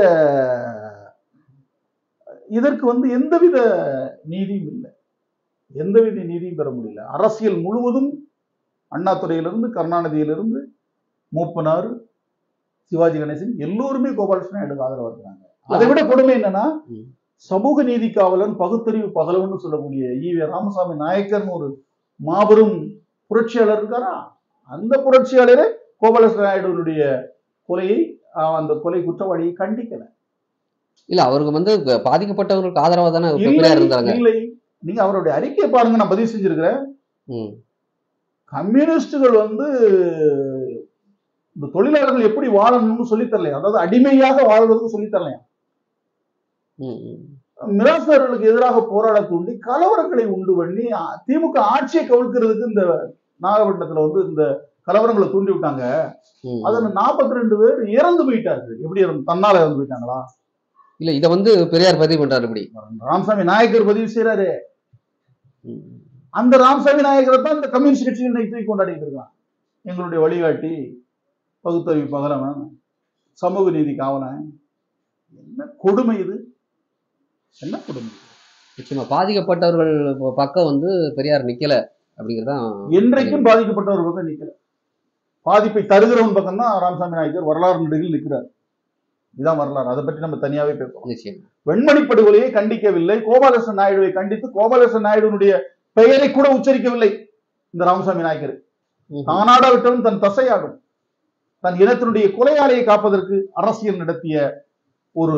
இதற்கு வந்து எந்தவித நீதியும் இல்லை எந்தவித நீதியும் பெற முடியல அரசியல் முழுவதும் அண்ணாதுறையிலிருந்து கருணாநிதியிலிருந்து மூப்பனார் சிவாஜி கணேசன் எல்லோருமே கோபாலகிருஷ்ணன் எடுக்க ஆதரவா இருக்கிறாங்க அதை விட கொடுமை என்னன்னா
ம்.
சமூக நீதி காவலன் பகுத்தறிவு பகலவன் சொல்லக்கூடிய ஈவே ராமசாமி நாயக்கர்னு ஒரு மாபெரும் புரட்சியாளர் இருக்காரா அந்த புரட்சியாளரே கோபாலகிருஷ்ண நாயுடுனுடைய கொலையை அஹ், அந்த கொலை குற்றவாளியை கண்டிக்கல
இல்ல அவருக்கு வந்து இப்ப பாதிக்கப்பட்டவங்களுக்கு ஆதரவா தானே
இல்லை
பெரியார் இருந்தாங்க
இல்லை நீங்க அவருடைய அறிக்கையை பாருங்க நான் பதிவு செஞ்சிருக்கிறேன்
ம்,
கம்யூனிஸ்டுகள் வந்து இந்த தொழிலாளர்கள் எப்படி வாழணும்னு சொல்லித் தரலையா அதாவது அடிமையாக வாழ்வதற்கு சொல்லித் தரலையா
ம், ம்.
மிராசார்களுக்கு எதிராக போராட தூண்டி கலவரங்களை உண்டு பண்ணி அ- திமுக ஆட்சியை கவிழ்க்கிறதுக்கு இந்த நாகப்பட்டினத்துல வந்து இந்த கலவரங்களை தூண்டி விட்டாங்க
ம்,
அதுல நாற்பத்தி ரெண்டு பேர் இறந்து போயிட்டார்கள் எப்படி இறந்து தன்னால இறந்து போயிட்டாங்களா
இல்ல இத வந்து பெரியார் பதிவு பண்றாரு இப்படி
ராமசாமி நாயக்கர் பதிவு செய்யறாரு
ம்,
அந்த ராமசாமி நாயக்கரை தான் இந்த கம்யூனிஸ்ட் கட்சியில் இன்னைக்கு தூக்கி கொண்டாடிட்டு இருக்கான் எங்களுடைய வழிகாட்டி பகுத்தறிவு பகலவன் சமூக நீதி காவலன் என்ன கொடுமை இது என்ன கொடுமை
நிச்சயமா பாதிக்கப்பட்டவர்கள் ப- பக்கம் வந்து பெரியார் நிக்கல அப்படிங்கறதுதான்
என்றைக்கும் பாதிக்கப்பட்டவர் பக்கம் நிக்கல பாதிப்பை தருகிறவன் பக்கம் தான் ராமசாமி நாயக்கர் வரலாறு நடுவில் நிற்கிறார் இதான் வரலாறு அதை பற்றி நம்ம தனியாவே பேசுவோம்
நிச்சயம்
வெண்மணி படுகொலையை கண்டிக்கவில்லை கோபாலகிருஷ்ணன் நாயுடுவை கண்டித்து கோபாலகிருஷ்ணன் நாயுடுனுடைய பெயரை கூட உச்சரிக்கவில்லை இந்த ராமசாமி நாயக்கர்
ம்,
தானாடா விட்டவன் தன் தசையாடும் தன் இனத்தினுடைய கொலையாளியை காப்பதற்கு அரசியல் நடத்திய ஒரு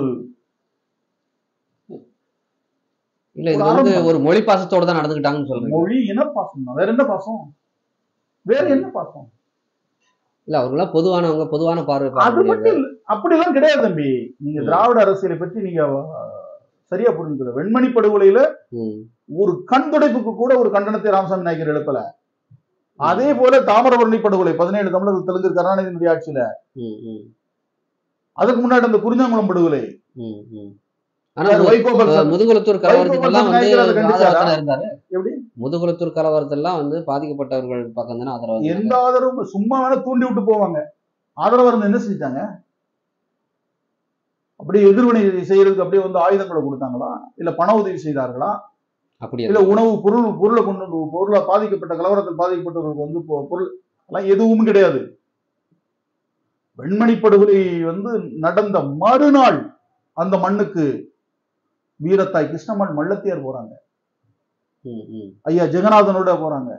இல்ல இது
ஒரு
வந்து
ஆரம்பம்.
ஒரு மொழி பாசத்தோட தான் நடந்துக்கிட்டாங்கன்னு சொல்றீங்க
மொழி இனப்பாசம் தான் வேற என்ன பாசம் வேற என்ன பாசம்
இல்ல அவங்களாம் பொதுவானவங்க பொதுவான பார்வை
அது
பார்க்கக்கூடியவங்க.
மட்டும் இல்ல அப்படிலாம் கிடையாது தம்பி நீங்க
ம்.
திராவிட அரசியலை பற்றி நீங்க அஹ், சரியா புரிஞ்சுக்கல வெண்மணி படுகொலையில
ம்,
ஒரு கண் துடைப்புக்கு கூட ஒரு கண்டனத்தை ராமசாமி நாயக்கர் எழுப்பல அதே போல தாமிரபரணி படுகொலை பதினேழு தமிழர்கள் தெலுங்கு கருணாநிதியினுடைய ஆட்சியில
ம், ம்,
அதுக்கு முன்னாடி அந்த குறிஞ்சாங்குளம் படுகொலை
ம், ம். ஆனா
யார்
மு-
வைகோபால்
அஹ்
சார்
முதுகுளத்தூர் கலவரத்துக்கெல்லாம் வந்து
நாயக்கர் அதை கண்டிச்சாரா?
ஆதரவாக இருந்தாரு
எப்படி?
முதுகுளத்தூர் கலவரத்தெல்லாம் வந்து பாதிக்கப்பட்டவர்கள் பக்கம் தானே ஆதரவு இருந்தாங்க.
எந்த ஆதரவும் சும்மா வேணா தூண்டி விட்டு போவாங்க ஆதரவு இருந்து என்ன செஞ்சாங்க அப்படியே எதிர்வினை செய்யறதுக்கு அப்படியே வந்து ஆயுதங்களை கொடுத்தாங்களா இல்ல பண உதவி செய்தார்களா
அப்படி
இல்ல உணவு பொருள் பொருளை கொண்டு வந்து பொருளை பாதிக்கப்பட்ட கலவரத்தில் பாதிக்கப்பட்டவர்களுக்கு வந்து பொ- பொருள் எல்லாம் எதுவும் கிடையாது வெண்மணி படுகொலை வந்து நடந்த மறுநாள் அந்த மண்ணுக்கு வீரத்தாய் கிருஷ்ணம்மாள் மல்லத்தியார் போறாங்க
ம், ம்,
ஐயா ஜெகநாதனோட போறாங்க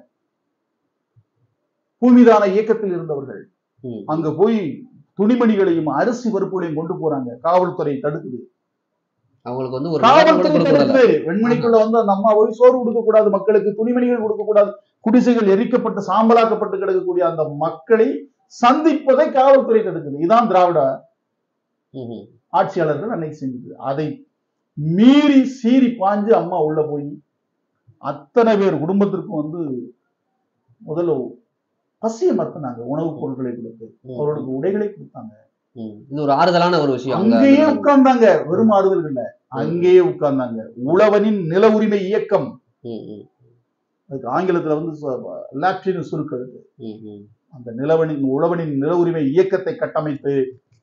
பூமிதான இயக்கத்தில் இருந்தவர்கள்
ம்.
அங்க போய் துணிமணிகளையும் அரிசி பருப்புகளையும் கொண்டு போறாங்க காவல்துறை தடுக்குது
அவங்களுக்கு வந்து ஒரு நிலம் கூட
காவல்துறை
கொடுக்க கூடாது.
தடுக்குது வெண்மணிக்குள்ள வந்து அந்த அம்மா போய் சோறு கொடுக்க கூடாது மக்களுக்கு துணிமணிகள் கொடுக்க கூடாது குடிசைகள் எரிக்கப்பட்டு சாம்பலாக்கப்பட்டு கிடக்கக்கூடிய அந்த மக்களை சந்திப்பதை காவல்துறை தடுக்குது இதான் திராவிட
ம், ம்.
ஆட்சியாளர்கள் அன்னைக்கு செஞ்சது அதை மீறி சீறி பாஞ்சு அம்மா உள்ள போய் அத்தனை பேர் குடும்பத்திற்கும் வந்து முதல்ல பசியை மறுத்துனாங்க உணவுப் பொருட்களை கொடுத்து
ம்,
அவர்களுக்கு உடைகளை கொடுத்தாங்க
ம். இது ஒரு ஆறுதலான ஒரு விஷயம் அங்க
அங்கேயே
அந்த-
உட்கார்ந்தாங்க வெறும் ஆறுதல் இல்ல அங்கேயே உட்கார்ந்தாங்க உழவனின் நில உரிமை இயக்கம்
ம், ம்,
அதுக்கு ஆங்கிலத்துல வந்து லாப்டின் சுருக்கெழுத்து
ம், ம்.
அந்த நிலவனின் உழவனின் நில உரிமை இயக்கத்தை கட்டமைத்து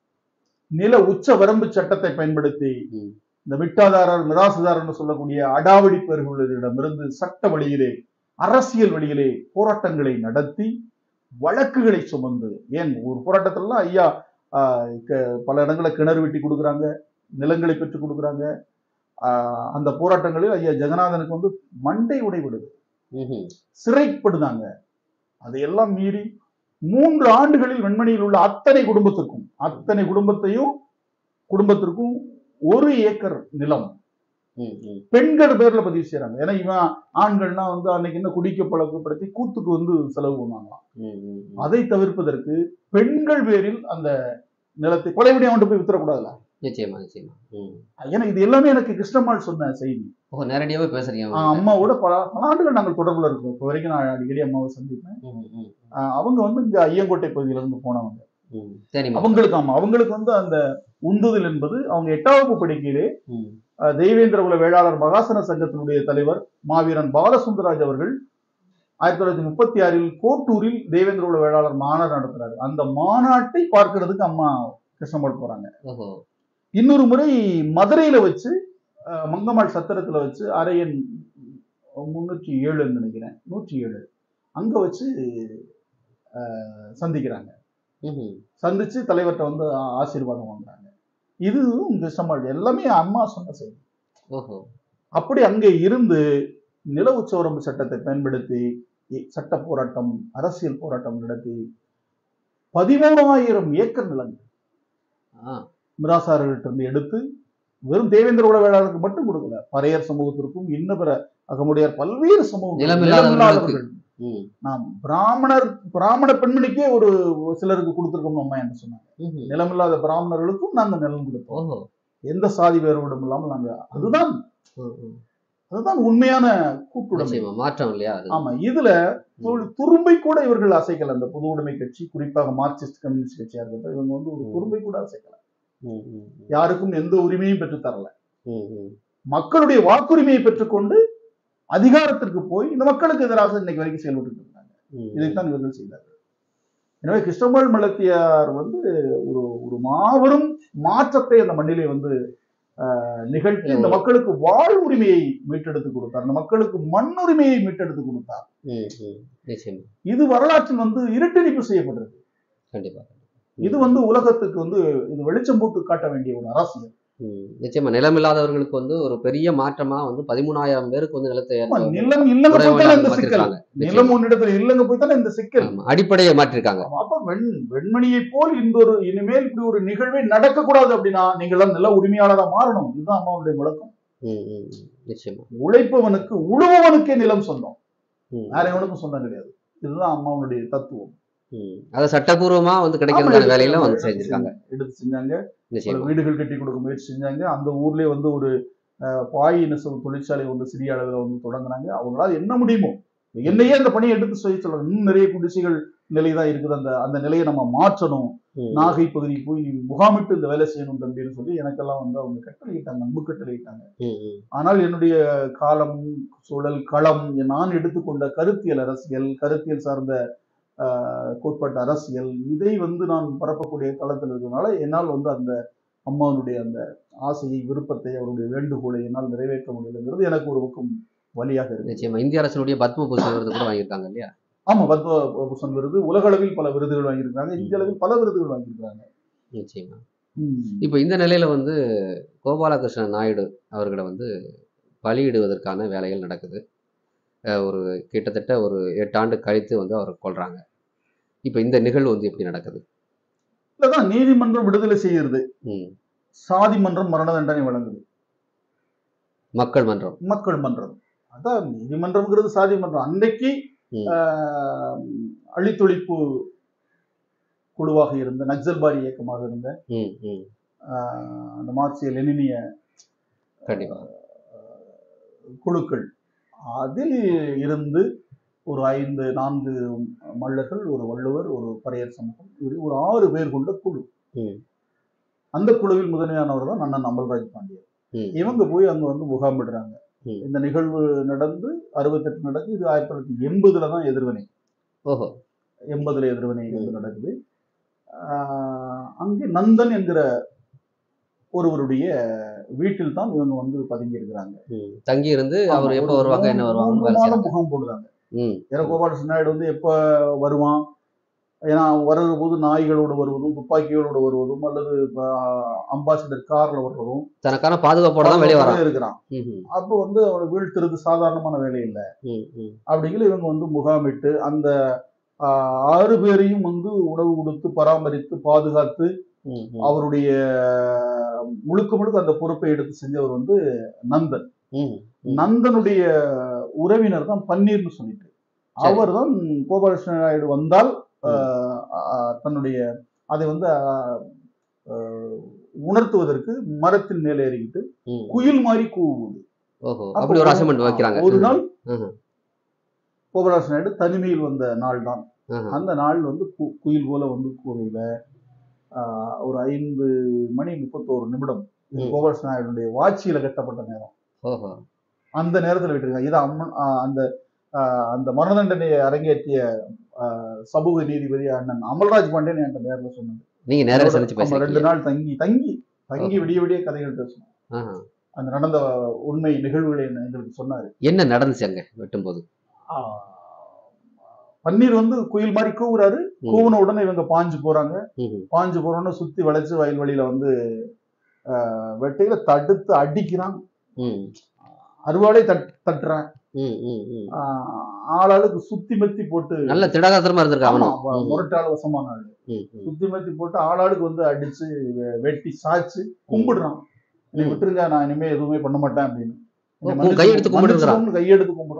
நில உச்ச வரம்பு சட்டத்தை பயன்படுத்தி
ம்.
இந்த மிட்டாதாரர் மிராசுதாரர் சொல்லக்கூடிய அடாவடி பெயர்களிடமிருந்து சட்ட வழியிலே அரசியல் வழியிலே போராட்டங்களை நடத்தி வழக்குகளை சுமந்து ஏன் ஒரு போராட்டத்திலலாம் ஐயா ஆஹ், க- பல இடங்களில் கிணறு வெட்டி கொடுக்குறாங்க நிலங்களை பெற்று கொடுக்குறாங்க ஆஹ், அந்த போராட்டங்களில் ஐயா ஜெகநாதனுக்கு வந்து மண்டை உடைவிடுது
ம், ம்.
சிறைப்படுதாங்க அதையெல்லாம் மீறி மூன்று ஆண்டுகளில் வெண்மணியில் உள்ள அத்தனை குடும்பத்திற்கும் அத்தனை குடும்பத்தையும் குடும்பத்திற்கும் ஒரு ஏக்கர் நிலம்
ம், ம்.
பெண்கள் பேர்ல பதிவு செய்யறாங்க ஏன்னா இவன் ஆண்கள்னா வந்து அன்னைக்கு என்ன குடிக்க பழக்கப்படுத்தி கூத்துக்கு வந்து செலவு பண்ணுவாங்களாம்
ம், ம், ம்.
அதை தவிர்ப்பதற்கு பெண்கள் பேரில் அந்த நிலத்தை கொலைவிடி அவன்ட்டு போய் வித்துறக்கூடாதுல்ல
நிச்சயமா நிச்சயமா ம்.
ஏன்னா இது எல்லாமே எனக்கு கிருஷ்ணம்மாள் சொன்ன செய்தி
ஓ நேரடியாவே பேசுறீங்க
ஆஹ்
அவங்க.
அம்மாவோட பல பல ஆண்டுகள் நாங்கள் தொடர்புல இருக்கோம் இப்போ வரைக்கும் நான் அடிக்கடி அம்மாவை சந்திப்பேன்
ம், ம்,
ஆஹ் அவங்க வந்து இங்க ஐயங்கோட்டை பகுதியில இருந்து போனவங்க
ம். சரிம்மா
அவங்களுக்கு ஆமா அவங்களுக்கு வந்து அந்த உந்துதல் என்பது அவங்க எட்டாம் வகுப்பு படிக்கையிலே
ம்,
அஹ், தெய்வேந்திர குல வேளாளர் மகாசன சங்கத்தினுடைய தலைவர் மாவீரன் பாலசுந்தரராஜ் அவர்கள் ஆயிரத்தி தொள்ளாயிரத்தி முப்பத்தி ஆறில் கோட்டூரில் தெய்வேந்திர குல வேளாளர் மாநாடு நடத்துறாரு அந்த மாநாட்டை பார்க்கிறதுக்கு அம்மா கிருஷ்ணம்மாள் போறாங்க
ஓஹோ
இன்னொரு முறை மதுரையில வச்சு அஹ், மங்கம்மாள் சத்திரத்துல வச்சு அரையன் முன்னூற்றி ஏழுன்னு நினைக்கிறேன் நூற்றி ஏழு அங்க வச்சு அஹ், சந்திக்கிறாங்க
ம், ம்.
சந்திச்சு தலைவர்கிட்ட வந்து ஆ- ஆசீர்வாதம் வாங்குறாங்க இதுவும் கிருஷ்ணம்மாள் எல்லாமே அம்மா சொன்ன செய்தி
ஓஹோ
அப்படி அங்கே இருந்து நில உச்சவரம்பு சட்டத்தை பயன்படுத்தி இ- சட்ட போராட்டம் அரசியல் போராட்டம் நடத்தி பதிமூணாயிரம் ஏக்கர் நிலங்கள்
ஆ
மிராசாரர்கிட்ட இருந்து எடுத்து வெறும் தேவேந்திர குல வேளாளருக்கு மட்டும் கொடுக்கல பறையர் சமூகத்திற்கும் இன்ன பிற அகமுடையார் பல்வேறு சமூகம்
நிலமில்லாதவர்களுக்கு.
நிலமில்லாதவர்கள்
ம்,
நாம் பிராமணர் பிராமண பெண்மணிக்கே ஒரு சிலருக்கு கொடுத்துருக்கோம் அம்மா என்று சொன்னாங்க
ம்ஹும்.
நிலமில்லாத பிராமணர்களுக்கும் நாங்க நிலம் கொடுத்தோம்
ஓஹோ
எந்த சாதி வேறுபாடும் இல்லாமல் நாங்க அதுதான்
ம், ம்.
அதுதான் உண்மையான கூட்டுடைமை
நிச்சயமா மாற்றம் இல்லையா அது
ஆமா இதுல ஒரு துரும்பை கூட இவர்கள் அசைக்கல அந்த பொது உடைமை கட்சி குறிப்பாக மார்க்சிஸ்ட் கம்யூனிஸ்ட் கட்சியா இருக்கட்டும் இவங்க வந்து ஒரு துரும்பை கூட அசைக்கல
ம், ம், ம்.
யாருக்கும் எந்த உரிமையும் பெற்று தரல
ம், ம்.
மக்களுடைய வாக்குரிமையை பெற்றுக்கொண்டு அதிகாரத்திற்கு போய் இந்த மக்களுக்கு எதிராக இன்னைக்கு வரைக்கும் செயல்பட்டு இருக்காங்க
ம்.
இதைத்தான் இவர்கள் செய்தார்கள் எனவே கிருஷ்ணபால் மலத்தியார் வந்து ஒரு ஒரு மாபெரும் மாற்றத்தை அந்த மண்ணிலே வந்து ஆஹ், நிகழ்த்தி இந்த மக்களுக்கு வாழ் உரிமையை மீட்டெடுத்து கொடுத்தார் அந்த மக்களுக்கு மண் உரிமையை மீட்டெடுத்து கொடுத்தார்
ம், ம். நிச்சயமா
இது வரலாற்றில் வந்து இருட்டடிப்பு செய்யப்பட்டிருக்கு
கண்டிப்பா
இது வந்து உலகத்துக்கு வந்து இது வெளிச்சம் போட்டு காட்ட வேண்டிய ஒரு அரசியல்
ம். நிச்சயமா நிலமில்லாதவர்களுக்கு வந்து ஒரு பெரிய மாற்றமா வந்து பதிமூணாயிரம் பேருக்கு வந்து நிலத்தை
ஆமா,
ஏற்ப-
நிலம் இல்லங்க போய்
உடைமையாக
தானே இந்த சிக்கல்
மாத்திருக்காங்க.
நிலம் உன்னிடத்துல இல்லங்க போய் தானே இந்த சிக்கல்
ஆமா. அடிப்படையை மாற்றிருக்காங்க
ஆமா, அப்ப வெண் வெண்மணியை போல் இந்த ஒரு இனிமேல் இப்படி ஒரு நிகழ்வே நடக்கக்கூடாது அப்படின்னா நீங்களாம் நில உரிமையாளரா மாறணும் இதுதான் அம்மாவுடைய விளக்கம்
ம், ம், ம். நிச்சயமா
உழைப்பவனுக்கு உழுபவனுக்கே நிலம் சொந்தம்
ம்.
வேற எவனுக்கும் சொந்தம் கிடையாது இதுதான் அம்மாவுடைய தத்துவம்
ம். அதை சட்டபூர்வமா வந்து
ஆமா,
கிடைக்கிறதான
எடுத்து-
வேலையில வந்து
எடுத்து
செஞ்சிருக்காங்க
எடுத்து செஞ்சாங்க பல
நிச்சயமா
வீடுகள் கட்டி கொடுக்க முயற்சி செஞ்சாங்க அந்த ஊர்லயே வந்து ஒரு அஹ், பாய் நெசவு தொழிற்சாலை வந்து சிறிய அளவில் வந்து தொடங்கினாங்க அவங்களால என்ன முடியுமோ என்னையே அந்த பணியை எடுத்து செய்ய சொல்லணும் இன்னும் நிறைய குடிசைகள் நிலை தான் இருக்குது அந்த அந்த நிலையை நம்ம மாற்றணும்
ம்.
நாகை பகுதிக்கு போய் நீ முகாமிட்டு இந்த வேலை செய்யணும் தம்பின்னு சொல்லி எனக்கெல்லாம் வந்து அவங்க கட்டளையிட்டாங்க அன்பு கட்டளையிட்டாங்க
ம், ம்.
ஆனால் என்னுடைய காலம் சூழல் களம் நான் எடுத்துக்கொண்ட கருத்தியல் அரசியல் கருத்தியல் சார்ந்த ஆஹ், கோட்பாட்டு அரசியல் இதை வந்து நான் பரப்பக்கூடிய களத்தில் இருக்கிறதுனால என்னால் வந்து அந்த அம்மாவுடைய அந்த ஆசையை விருப்பத்தை அவருடைய வேண்டுகோளை என்னால் நிறைவேற்ற முடியலைங்கிறது எனக்கு ஒரு பக்கம் வழியாக இருக்கு
நிச்சயமா இந்திய அரசினுடைய பத்ம பூஷன் விருது கூட வாங்கியிருக்காங்க இல்லையா
ஆமா பத்ம பூஷன் விருது உலக அளவில் பல விருதுகள் வாங்கியிருக்காங்க இந்திய அளவில் பல விருதுகள் வாங்கியிருக்காங்க
நிச்சயமா
ம்.
இப்போ இந்த நிலையில வந்து கோபாலகிருஷ்ணன் நாயுடு அவர்களை வந்து பலியிடுவதற்கான வேலைகள் நடக்குது அஹ் ஒரு கிட்டத்தட்ட ஒரு எட்டு ஆண்டு கழித்து வந்து அவரை கொல்றாங்க இப்போ இந்த நிகழ்வு வந்து எப்படி நடக்குது
இல்லதான் நீதிமன்றம் விடுதலை செய்கிறது
ம்
சாதி மன்றம் மரண தண்டனை வழங்குது
மக்கள் மன்றம்
மக்கள் மன்றம் அதான் நீதிமன்றம்ங்கிறது சாதி மன்றம் அன்றைக்கு
ம்.
ஆஹ், அழித்தொழிப்பு குழுவாக இருந்த நக்சல்பாரி இயக்கமாக இருந்த
ம் ம்
ஆஹ், அந்த மார்க்சிய லெனினிய
கண்டிப்பா
குழுக்கள் அதில் இருந்து ஒரு ஐந்து நான்கு மல்லர்கள் ஒரு வள்ளுவர் ஒரு பறையர் சமூகம் இப்படி ஒரு ஆறு பேர் கொண்ட குழு
ம்.
அந்த குழுவில் முதன்மையானவர் தான் அண்ணன் அமல்ராஜ் பாண்டியன்
ம்
இவங்க போய் அங்க வந்து முகாமிடுறாங்க
ம்.
இந்த நிகழ்வு நடந்து அறுபத்தெட்டு நடக்குது இது ஆயிரத்தி தொள்ளாயிரத்தி எண்பதுல தான் எதிர்வினை
ஓஹோ
எண்பதுல எதிர்வினை வந்து நடக்குது ஆஹ் அங்கே நந்தன் என்கிற ஒருவருடைய வீட்டில் தான் இவங்க வந்து பதுங்கி இருக்கிறாங்க
ம் தங்கி இருந்து அவர்
ஆமா,
எப்போ
ஒரு
வருவாங்க என்ன
மூணு-
வருவாங்கன்னு
மூணு
வேலை
மாதம்
செய்றாங்க
முகாம் போடுறாங்க
ம்
ஏன்னா கோபாலகிருஷ்ண நாயுடு வந்து எப்ப வருவான் ஏன்னா வருகிற போது நாய்களோடு வருவதும் துப்பாக்கிகளோடு வருவதும் அல்லது அம்பாசிடர் கார்ல வர்றதும்
தனக்கான பாதுகாப்போட தான் வெளியே வரான்
இருக்கிறான்
ம் ம்
அப்போ வந்து அவனை வீழ்த்துறது சாதாரணமான வேலை இல்லை
ம் ம்
அப்படிங்கிற இவங்க வந்து முகாமிட்டு அந்த ஆஹ், ஆறு பேரையும் வந்து உணவு கொடுத்து பராமரித்து பாதுகாத்து
ம் ம்
அவருடைய முழுக்க முழுக்க அந்த பொறுப்பை எடுத்து செஞ்சவர் வந்து நந்தன்
ம் ம்.
நந்தனுடைய உறவினர் தான் பன்னீர்னு சொல்லிட்டு
சரி.
அவர் தான் கோபாலகிருஷ்ண நாயுடு வந்தால் ஆஹ், ஆஹ், தன்னுடைய அதை வந்து ஆஹ், ஆஹ், உணர்த்துவதற்கு மரத்தின் மேலே ஏறிக்கிட்டு
ம்.
குயில் மாதிரி கூவுவது
ஓஹோ அப்படி ஒரு அசைன்மெண்ட் வைக்கிறாங்க
ஒரு நாள்
ம்ஹும்.
கோபாலகிருஷ்ண நாயுடு தனிமையில் வந்த நாள் தான்
ம்ஹும்.
அந்த நாள் வந்து கு- குயில் போல வந்து கூவையில ஆஹ், ஒரு ஐந்து மணி முப்பத்தோரு நிமிடம் இது
ம்.
கோபாலகிருஷ்ண நாயுடைய வாட்சியில கட்டப்பட்ட நேரம்
ஓஹோ
அந்த நேரத்தில் விட்டுருக்காங்க இது அம்மன் ஆஹ், அந்த ஆஹ், அந்த மரண தண்டனையை அரங்கேற்றிய ஆஹ், சமூக நீதிபதி அண்ணன் அமல்ராஜ் பாண்டியன் என்கிட்ட நேரில் சொன்னது
நீங்க நேரில் சந்திச்சு
ஆமா, ரெண்டு
பேசுறீங்க
நாள் தங்கி தங்கி தங்கி விடிய விடிய கதைகள் பேசணும்
ஆஹா.
அந்த நடந்த உண்மை நிகழ்வுகளை எங்களுக்கு சொன்னாரு
என்ன நடந்துச்சு அங்க வெட்டும்போது
ஆஹ், பன்னீர் வந்து குயில் மாதிரி கூவுறாரு
ம்.
கூவுன உடனே இவங்க பாஞ்சு போறாங்க
ம்ஹும்.
பாஞ்சு போறோன்னு சுத்தி வளைச்சு வயல்வெளியில வந்து ஆஹ், வெட்டையில தடுத்து அடிக்கிறான்
ம்
அறுவாளை தட் தட்டுறான்
ம் ம் ம்
ஆஹ், ஆளாளுக்கு சுத்தி மெத்தி போட்டு
நல்ல திடகாத்திரமா இருந்திருக்கா
ஆமா,
அவனும் ம்,
முரட்டாள் வசமான ஆளு
ம், ம்.
சுத்தி மெத்தி போட்டு ஆளாளுக்கு வந்து அடிச்சு வெ- வெட்டி சாய்ச்சு கும்பிடுறான் என்னை
ம்.
விட்டுருங்க நான் இனிமே எதுவுமே பண்ண மாட்டேன் அப்படின்னு
ஓ,
என்னை
கு- கையெடுத்து கும்பிடுறான்.
மன்னிச்சுக்கோன்னு கையெடுத்து கும்பிடுறான்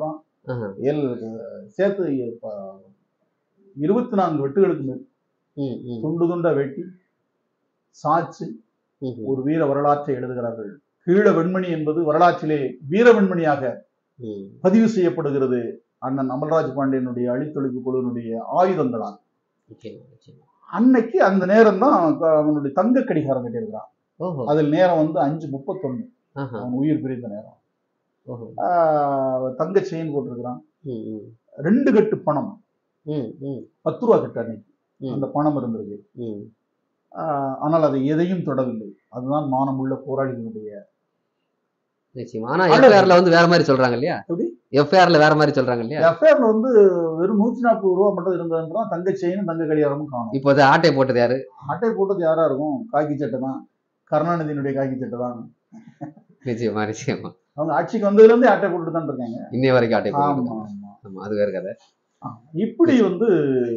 ஆஹா.
ஏழு சேர்த்து இருபத்தி நான்கு வெட்டுகளுக்கு மேல்
ம், ம்,
துண்டு துண்டா வெட்டி சாய்ச்சு
ம், ம்,
ஒரு வீர வரலாற்றை எழுதுகிறார்கள் கீழ வெண்மணி என்பது வரலாற்றிலே வீர வெண்மணியாக
ம்.
பதிவு செய்யப்படுகிறது அண்ணன் அமல்ராஜ் பாண்டியனுடைய அழித்தொழிப்பு குழுவினுடைய ஆயுதங்களால்
நிச்சயமா, நிச்சயமா.
அன்னைக்கு அந்த நேரம் தான் அவனுடைய தங்க கடிகாரம் கட்டியிருக்கிறான்
ஓஹோ
அதில் நேரம் வந்து அஞ்சு முப்பத்தொன்னு
ஆஹா,
அவன் உயிர் பிரிந்த நேரம்
ஓஹோ
ஆஹ் தங்க செயின் போட்டிருக்கிறான்
ம், ம்,
ரெண்டு கட்டு பணம்
ம், ம்,
பத்து ரூபா கட்டு அன்னைக்கு
ம்,
அந்த பணம் இருந்திருக்கு
ம்.
ஆஹ் ஆனால் அதை எதையும் தொடவில்லை அதுதான் மானமுள்ள போராளிகளுடைய
நிச்சயமா ஆனா
அழகு.
எஃப்ஐஆர்ல வந்து வேற மாதிரி சொல்றாங்க இல்லையா
எப்படி?
எஃப்ஐஆர்ல வேற மாதிரி சொல்றாங்க இல்லையா
எஃப்ஐஆர்ல வந்து வெறும் நூத்தி நாற்பது ரூபா மட்டும் இருந்ததுன்றான் தங்க செயினும் தங்க கடிகாரமும் காணும்
இப்போ அது ஆட்டை போட்டது யாரு
அட்டை போட்டது யாரா இருக்கும் காக்கி சட்டை தான் கருணாநிதியினுடைய காக்கி சட்டை தான்
நிச்சயமா நிச்சயமா
அவங்க ஆட்சிக்கு வந்ததுல இருந்தே அட்டை போட்டு தான் இருக்காங்க
இன்னைய வரைக்கும் ஆட்டை
ஆமா
போட்டு
ஆமா
ஆமா அது வேற கதை
இப்படி வந்து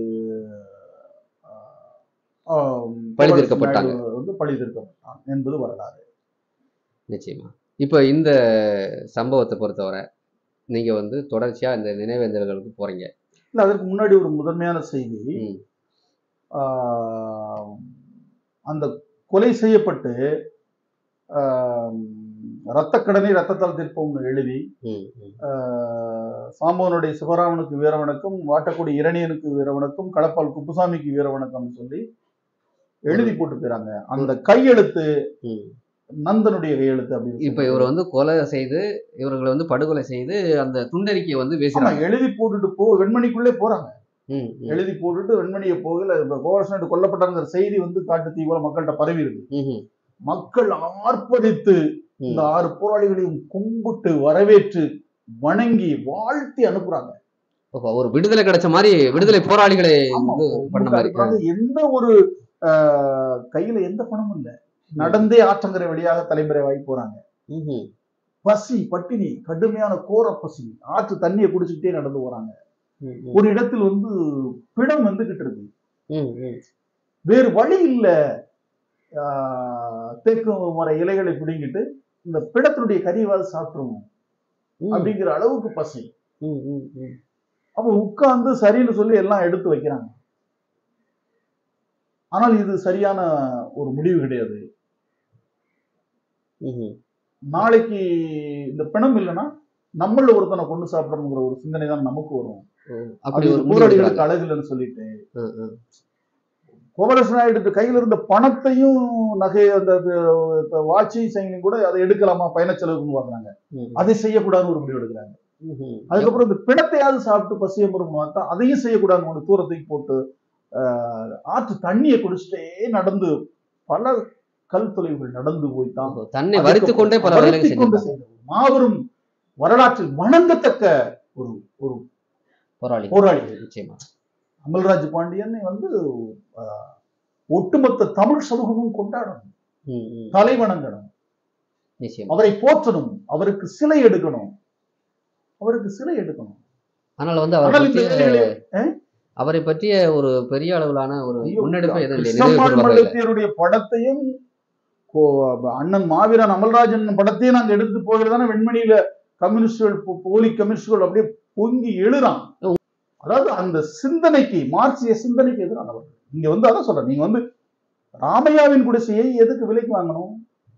ஆஹ்,
பழி தீர்க்கப்பட்டாங்க.
நாயுடு வந்து பழி தீர்க்கப்பட்டான் என்பது வரலாறு
நிச்சயமா இப்போ இந்த சம்பவத்தை பொறுத்தவரை நீங்க வந்து தொடர்ச்சியா இந்த நினைவேந்தல்களுக்கு போறீங்க
இல்ல அதற்கு முன்னாடி ஒரு முதன்மையான செய்தி
ம்,
ஆஹ், அந்த கொலை செய்யப்பட்டு ஆஹ், ரத்தக்கடனை ரத்தத்தால் தீர்ப்போம்னு எழுதி
ம், ம்.
ஆஹ், சாம்பவனுடைய சிவராமனுக்கு வீர வணக்கம் வாட்டக்குடி இரணியனுக்கு வீர வணக்கம் களப்பால் குப்புசாமிக்கு வீர வணக்கம்னு சொல்லி எழுதி போட்டு போயிறாங்க அந்த கையெழுத்து
ம்.
நந்தனுடைய கையெழுத்து அப்படின்னு
இப்ப இவர் வந்து கொலை செய்து இவர்களை வந்து படுகொலை செய்து அந்த துண்டறிக்கையை வந்து
ஆமா,
பேசுறாங்க
எழுதி போட்டுட்டு போ வெண்மணிக்குள்ளே போறாங்க
ம், ம்,
எழுதி போட்டுட்டு வெண்மணியை போகல இப்ப கோவர்ஷன் கொல்லப்பட்டாங்கிற செய்தி வந்து காட்டு தீவிர மக்கள்கிட்ட பரவி இருக்கு
ம், ம்,
மக்கள் ஆர்ப்பரித்து
ம்.
இந்த ஆறு போராளிகளையும் கும்பிட்டு வரவேற்று வணங்கி வாழ்த்தி அனுப்புறாங்க
ஓஹோ, ஒரு விடுதலை கிடைச்ச மாதிரி விடுதலை போராளிகளை
ஆமா,
வந்து பண்ண
கும்பிட்டு
மாதிரி
அனுப்புறாங்க. எந்த ஒரு ஆஹ், கையில எந்த பணமும் இல்ல நடந்தே ஆற்றங்கரை வழியாக தலைமுறைவாகி போறாங்க
ம், ம்,
பசி பட்டினி கடுமையான கோர பசி ஆற்று தண்ணியை குடிச்சுக்கிட்டே நடந்து போறாங்க
ம், ம்,
ஒரு இடத்தில் வந்து பிணம் வந்துகிட்டு இருக்கு
ம், ம்.
வேறு வழி இல்ல ஆஹ், தேக்கு மர இலைகளை பிடுங்கிட்டு இந்த பிணத்தினுடைய கறிவாது சாப்பிட்டுருவோம்
ம்,
அப்படிங்கிற அளவுக்கு பசி
ம், ம், ம்.
அப்ப உட்கார்ந்து சரின்னு சொல்லி எல்லாம் எடுத்து வைக்கிறாங்க ஆனால் இது சரியான ஒரு முடிவு கிடையாது
ம், ம்.
நாளைக்கு இந்த பிணம் இல்லைன்னா நம்மள ஒருத்தனை கொண்டு சாப்பிடணுங்கிற ஒரு சிந்தனை தான் நமக்கு வரும்
ஓ,
அப்படி
அப்படி ஒரு
ஒரு
முடிவு
போராளிகளுக்கு
எடுக்கிறாங்க.
அழகு இல்லைன்னு சொல்லிட்டு
ம், ம்.
கோவரச நாயுடு கையில இருந்த பணத்தையும் நகை அந்த வாட்சையும் செய்யணும் கூட அதை எடுக்கலாமா பயண செலவுன்னு பாக்குறாங்க
ம்,
அதை செய்யக்கூடாதுன்னு ஒரு முடிவு எடுக்கிறாங்க
ம், ம்.
அதுக்கப்புறம் இந்த பிணத்தையாவது சாப்பிட்டு பசியம்பரம் பார்த்தா அதையும் செய்யக்கூடாதுன்னு ஒரு தூரத்துக்கு போட்டு ஆஹ், ஆற்று தண்ணியை குடிச்சிட்டே நடந்து பல கல் தொலைவுகள் நடந்து போய் தான்
ஓஹோ, தன்னை வரித்துக் கொண்டே பல வேலைகள்
வருத்திக் கொண்டு
செஞ்சிருக்காங்க
செய்த ஒரு மாபெரும் வரலாற்றில் வணங்கத்தக்க ஒரு ஒரு
போராளி
போராளி
நிச்சயமா
அமல்ராஜ் பாண்டியன் வந்து ஆஹ், ஒட்டுமொத்த தமிழ் சமூகமும் கொண்டாடணும்
ம், ம்.
தலை வணங்கணும்
நிச்சயமா
அவரை போற்றணும் அவருக்கு சிலை எடுக்கணும் அவருக்கு சிலை எடுக்கணும்
ஆனால் வந்து அவரை
ஆனால் இந்த
பற்றிய
வேலைகளே- ஆ?
அவரை பற்றிய ஒரு பெரிய அளவிலான ஒரு
ஐயோ,
முன்னெடுப்பு எதுவும் இல்லை
கிருஷ்ணம்மாள்
நினைவு கூர்வகையில்
மல்லத்தியருடைய படத்தையும் கோ- அண்ணன் மாவீரன் அமல்ராஜன் படத்தையும் நாங்க எடுத்து போகிறதான வெண்மணியில கம்யூனிஸ்டுகள் போ- போலி கம்யூனிஸ்டுகள் அப்படியே பொங்கி எழுறான் அதாவது அந்த சிந்தனைக்கு மார்க்சிய சிந்தனைக்கு எதிரானவர்கள் இங்க வந்து அதான் சொல்றேன் நீங்க வந்து ராமையாவின் குடிசையை எதுக்கு விலைக்கு வாங்கணும்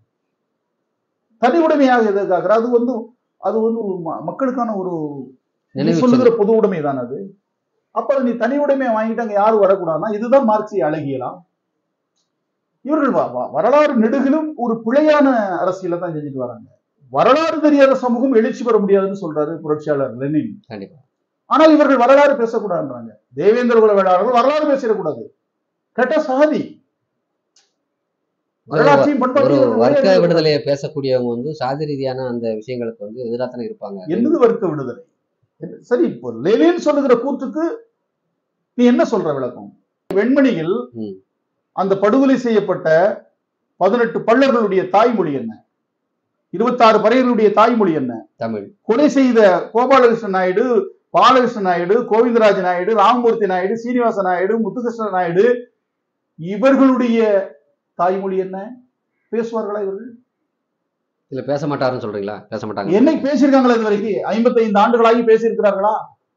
தனி உடைமையாக எதுக்காக அது வந்து அது வந்து ஒரு ம- மக்களுக்கான ஒரு நீ
நினைவு
சொல்லுகிற பொது உடைமை தான் அது அப்ப நீ தனி உடைமையை வாங்கிட்டு அங்க யாரும் வரக்கூடாதுன்னா இதுதான் மார்க்சிய அழகியலாம் இவர்கள் வ- வ- வரலாறு நெடுகிலும் ஒரு பிழையான அரசியலை தான் செஞ்சுட்டு வராங்க வரலாறு தெரியாத சமூகம் எழுச்சி பெற முடியாதுன்னு சொல்றாரு புரட்சியாளர் லெனின்
கண்டிப்பா
ஆனால் இவர்கள் வரலாறு பேசக்கூடாதுன்றாங்க தேவேந்திர குல வேளாளர்கள் வரலாறு பேசிடக்கூடாது கெட்ட சாதி வரலாற்றையும்
ஒரு
பண்பாட்டையும்
வர்க்க
நிறைய
விடுதலையை பேசக்கூடியவங்க வந்து சாதி ரீதியான அந்த விஷயங்களுக்கு வந்து எதிராக தானே இருப்பாங்க
என்னது வர்க்க விடுதலை என்ன- சரி இப்போ லெனின் சொல்லுகிற கூற்றுக்கு நீ என்ன சொல்ற விளக்கம் வெண்மணியில்
ம்.
அந்த படுகொலை செய்யப்பட்ட பதினெட்டு பள்ளர்களுடைய தாய்மொழி என்ன இருபத்தாறு பறையர்களுடைய தாய்மொழி என்ன
தமிழ்
கொலை செய்த கோபாலகிருஷ்ண நாயுடு பாலகிருஷ்ண நாயுடு கோவிந்தராஜ நாயுடு ராமமூர்த்தி நாயுடு சீனிவாச நாயுடு முத்துகிருஷ்ண நாயுடு இவர்களுடைய தாய்மொழி என்ன பேசுவார்களா இவர்கள்
இல்ல பேச மாட்டாருன்னு சொல்றீங்களா பேச மாட்டாங்க
என்னைக்கு பேசியிருக்காங்களா இது வரைக்கும் ஐம்பத்தைந்து ஆண்டுகளாகி பேசியிருக்கிறார்களா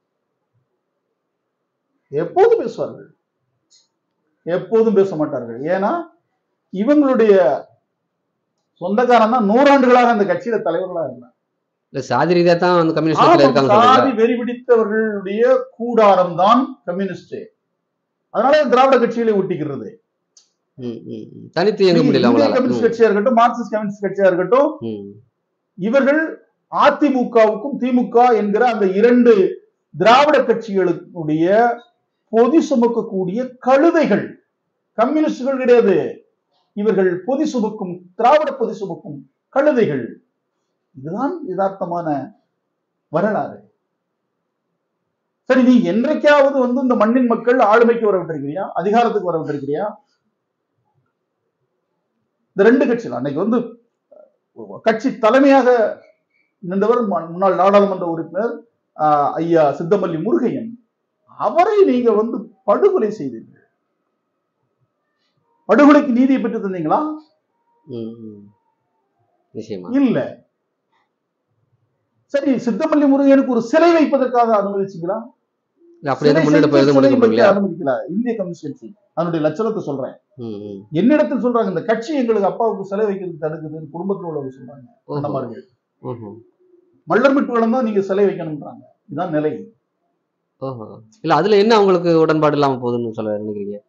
எப்போதும் பேசுவார்கள் எப்போதும் பேச மாட்டார்கள் ஏன்னா இவங்களுடைய சொந்தக்காரன் தான் நூறாண்டுகளாக அந்த கட்சியில தலைவர்களா இருந்தாங்க
இல்ல சாதி ரீதியா தான் வந்து கம்யூனிஸ்ட் கட்சியில இருக்காங்க சொல்றீங்களா
சாதி வெறி பிடித்தவர்களுடைய கூடாரம் தான் கம்யூனிஸ்ட் அதனால திராவிட கட்சியிலே ஒட்டிக்கிறது
ம், ம், ம். தனித்து இயங்க முடியல
இந்திய
அவங்களால
கம்யூனிஸ்ட்
ம்,
கட்சியா இருக்கட்டும் மார்க்சிஸ்ட் கம்யூனிஸ்ட் கட்சியா இருக்கட்டும்
ம்,
இவர்கள் அதிமுகவுக்கும் திமுக என்கிற அந்த இரண்டு திராவிட கட்சிகளுடைய பொதி சுமக்கக்கூடிய கழுதைகள் கம்யூனிஸ்டுகள் கிடையாது இவர்கள் பொதி சுமக்கும் திராவிட பொதி சுமக்கும் கழுதைகள் இதுதான் யதார்த்தமான வரலாறு சரி நீ என்றைக்காவது வந்து இந்த மண்ணின் மக்கள் ஆளுமைக்கு வர விட்டிருக்கிறியா அதிகாரத்துக்கு வர விட்டிருக்கிறியா இந்த ரெண்டு கட்சிகள் அன்னைக்கு வந்து கட்சி தலைமையாக நின்றவர் ம- முன்னாள் நாடாளுமன்ற உறுப்பினர் ஆஹ், ஐயா சித்தமல்லி முருகையன் அவரை நீங்க வந்து படுகொலை செய்தீர்கள் படுகொலைக்கு நீதியை பெற்று தந்தீங்களா
ம், ம். நிச்சயமா
இல்ல சரி சித்தமல்லி முருகனுக்கு ஒரு சிலை வைப்பதற்காக அனுமதிச்சீங்களா
இல்ல அப்படி எதுவும்
சிலை
முன்னெடுப்பு
செய்து
எதுவும்
சிலை
முன்னெடுக்க
வைக்க
முடியல
அனுமதிக்கல இந்திய கம்யூனிஸ்ட் கட்சி அதனுடைய லட்சணத்தை சொல்றேன்
ம், ம்.
என்னிடத்தில் சொல்றாங்க இந்த கட்சி எங்களுக்கு அப்பாவுக்கு சிலை வைக்கிறது தடுக்குதுன்னு குடும்பத்தில் உள்ளவங்க சொல்றாங்க
ஓஹோ.
அண்ணமார்கள்
ஓஹோ.
மல்லர் மிட்டுவளம் தான் நீங்க சிலை வைக்கணும்ன்றாங்க இதுதான் நிலை
ஓஹோ. இல்ல அதுல என்ன உங்களுக்கு உடன்பாடு இல்லாம போகுதுன்னு சொல்ல நினைக்கிறீங்க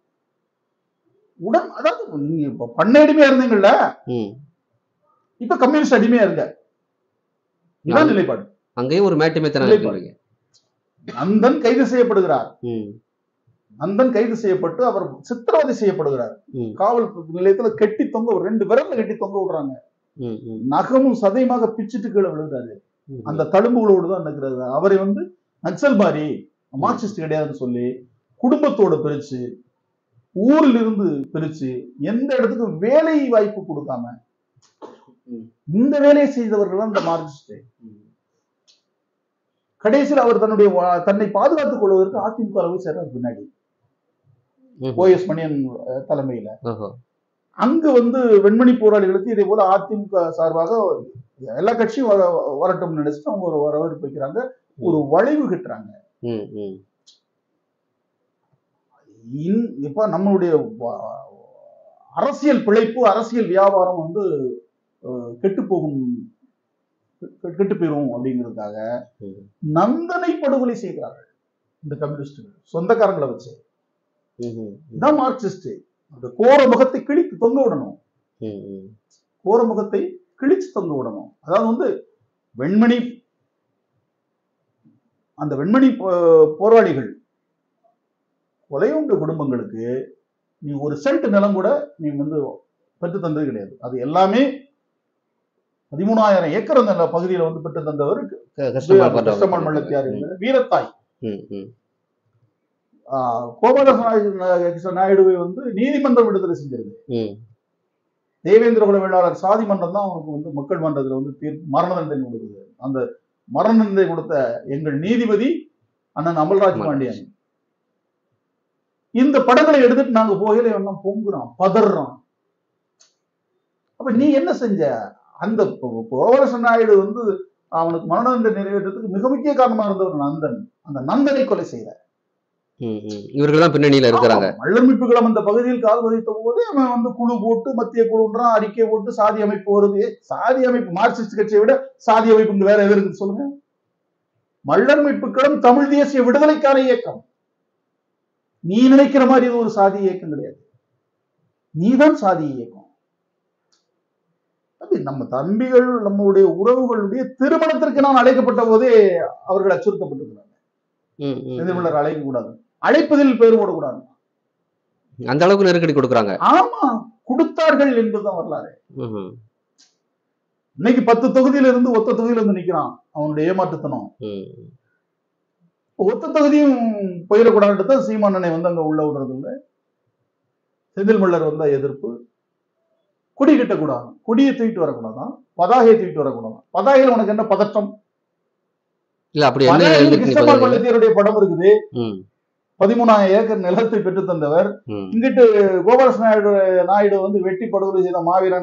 உடன் அதாவது நீங்க இப்ப பண்ண அடிமையா இருந்தீங்கல்ல
ம்.
இப்ப கம்யூனிஸ்ட் அடிமையா இருங்க இதுதான் நிலைப்பாடு
அங்கேயும் ஒரு மேட்டுமைத்தனம்
இல்லைப்பா.
இருக்குன்றீங்க
நந்தன் கைது செய்யப்படுகிறார்
ம்,
நந்தன் கைது செய்யப்பட்டு அவர் சித்திரவதை செய்யப்படுகிறார்
ம்,
காவல் நிலையத்துல கட்டி தொங்க ஒரு ரெண்டு விரல்ல கட்டி தொங்க விடுறாங்க
ம், ம்,
நகமும் சதையுமாக பிச்சுட்டு கீழே விழுகிறாரு
ம்.
அந்த தழும்புகளோடு தான் நிற்கிறது அவரை வந்து நக்சல்பாரி மார்க்சிஸ்ட் கிடையாதுன்னு சொல்லி குடும்பத்தோட பிரிச்சு ஊரில் இருந்து பிரிச்சு எந்த இடத்துக்கும் வேலை வாய்ப்பு கொடுக்காம
ம்.
இந்த வேலையை செய்தவர்கள் தான் இந்த மார்க்சிஸ்ட்
ம்.
கடைசியில் அவர் தன்னுடைய வா- தன்னை பாதுகாத்துக் கொள்வதற்கு அதிமுக போய் சேர்றார் பின்னாடி
ம்.
ஓஎஸ் மணியன் அஹ், தலைமையில
ஓஹோ.
அங்கு வந்து வெண்மணி போராளிகளுக்கு இதே போல அதிமுக சார்பாக எல்லா கட்சியும் வர வரட்டும்னு நினைச்சிட்டு அவங்க ஒரு வரவேற்பு வைக்கிறாங்க ஒரு வளைவு கட்டுறாங்க
ம், ம்.
இன்- இப்ப நம்மளுடைய வ- அரசியல் பிழைப்பு அரசியல் வியாபாரம் வந்து கெட்டு போகும் கெட்டு போயிரும் அப்படிங்கிறதுக்காக
ம்.
நந்தனை படுகொலை செய்கிறார்கள் இந்த கம்யூனிஸ்டுகள் சொந்தக்காரங்களை வச்சு
ம், ம்.
இதான் மார்க்சிஸ்ட் அந்த கோர முகத்தை கிழித்து தொங்க விடணும்
ம், ம்.
கோர முகத்தை கிழிச்சு தொங்க விடணும் அதாவது வந்து வெண்மணி அந்த வெண்மணி போ- போராளிகள் கொலையுண்ட குடும்பங்களுக்கு நீ ஒரு சென்ட் நிலம் கூட நீ வந்து பெற்று தந்தது கிடையாது அது எல்லாமே பதிமூணாயிரம் ஏக்கர் அந்த பகுதியில வந்து பெற்று தந்தவர்
க- கஷ்டமா பண்றவங்க.
கிருஷ்ணமான் மல்லத்தியார் என்கிற வீரத்தாய்
ம், ம்.
ஆஹ் கோபாலதாச நாயுடு கிருஷ்ண நாயுடுவை வந்து நீதிமன்றம் விடுதலை செஞ்சிருக்கு
ம்.
தேவேந்திர குல வேளாளர் சாதி மன்றம் தான் அவனுக்கு வந்து மக்கள் மன்றத்துல வந்து தீர்ப்பு மரண தண்டனை கொடுக்குது அந்த மரண தண்டனை கொடுத்த எங்கள் நீதிபதி அண்ணன் அமல்ராஜ்
அமல்ராஜ்.
பாண்டியன் இந்த படங்களை எடுத்துட்டு நாங்க போகல எல்லாம் பொங்குறான் பதறான் அப்ப நீ என்ன செஞ்ச அந்த போ- கோவலச நாயுடு வந்து அவனுக்கு மரண தண்டனை நிறைவேற்றத்துக்கு மிக முக்கிய காரணமா இருந்தவர் நந்தன் அந்த நந்தனை கொலை செய்த
ம், ம். இவர்கள் தான் பின்னணியில இருக்கிறாங்க
மல்லர்மிப்புகளம் அந்த பகுதியில் கால் பதித்த போதே அவன் வந்து குழு போட்டு மத்திய குழுன்றான் அறிக்கை போட்டு சாதி அமைப்பு வருது ஏ, சாதி அமைப்பு மார்க்சிஸ்ட் கட்சியை விட சாதி அமைப்பு இங்க வேற எது இருக்குன்னு சொல்லுங்க மல்லர் மீட்புக்களம் தமிழ் தேசிய விடுதலைக்கான இயக்கம் நீ நினைக்கிற மாதிரி இது ஒரு சாதி இயக்கம் கிடையாது நீதான் சாதி இயக்கம் அது நம்ம தம்பிகள் நம்முடைய உறவுகளுடைய திருமணத்திற்கு நான் அழைக்கப்பட்ட போதே அவர்கள் அச்சுறுத்தப்பட்டிருக்கிறாங்க
ம், ம்.
எதிர்மலர் அழைக்க கூடாது அழைப்பதில் பேர் போடக்கூடாது
அந்த அளவுக்கு நெருக்கடி கொடுக்குறாங்க
ஆமா கொடுத்தார்கள் என்பதுதான் வரலாறு
ம், ம்.
இன்னைக்கு பத்து தொகுதியில இருந்து ஒத்த தொகுதியில இருந்து நிக்கிறான் அவனுடைய ஏமாற்றுத்தனம்
ம்.
ஒத்த தொகுதியும் போயிடக்கூடாதுன்னு தான் சீமானனை வந்து அங்க உள்ள விடுறது இல்ல செந்தில் மல்லர் வந்தா எதிர்ப்பு கொடி கட்டக்கூடாது கொடியை தூக்கிட்டு வரக்கூடாதான் பதாகையை தூக்கிட்டு வரக்கூடாதான் பதாகையில் உனக்கு என்ன பதட்டம்
இல்ல அப்படி என்ன
பதாகையில்
எழுதிட்டு
கிருஷ்ணமால்
நீங்க
பள்ளத்தியருடைய படம் இருக்குது
ம்,
பதிமூணாயிரம் ஏக்கர் நிலத்தை பெற்று தந்தவர்
ம்.
இங்கிட்டு கோபாலஸ் நாயுடு நாயுடு வந்து வெட்டி படுகொலை செய்த மாவீரன்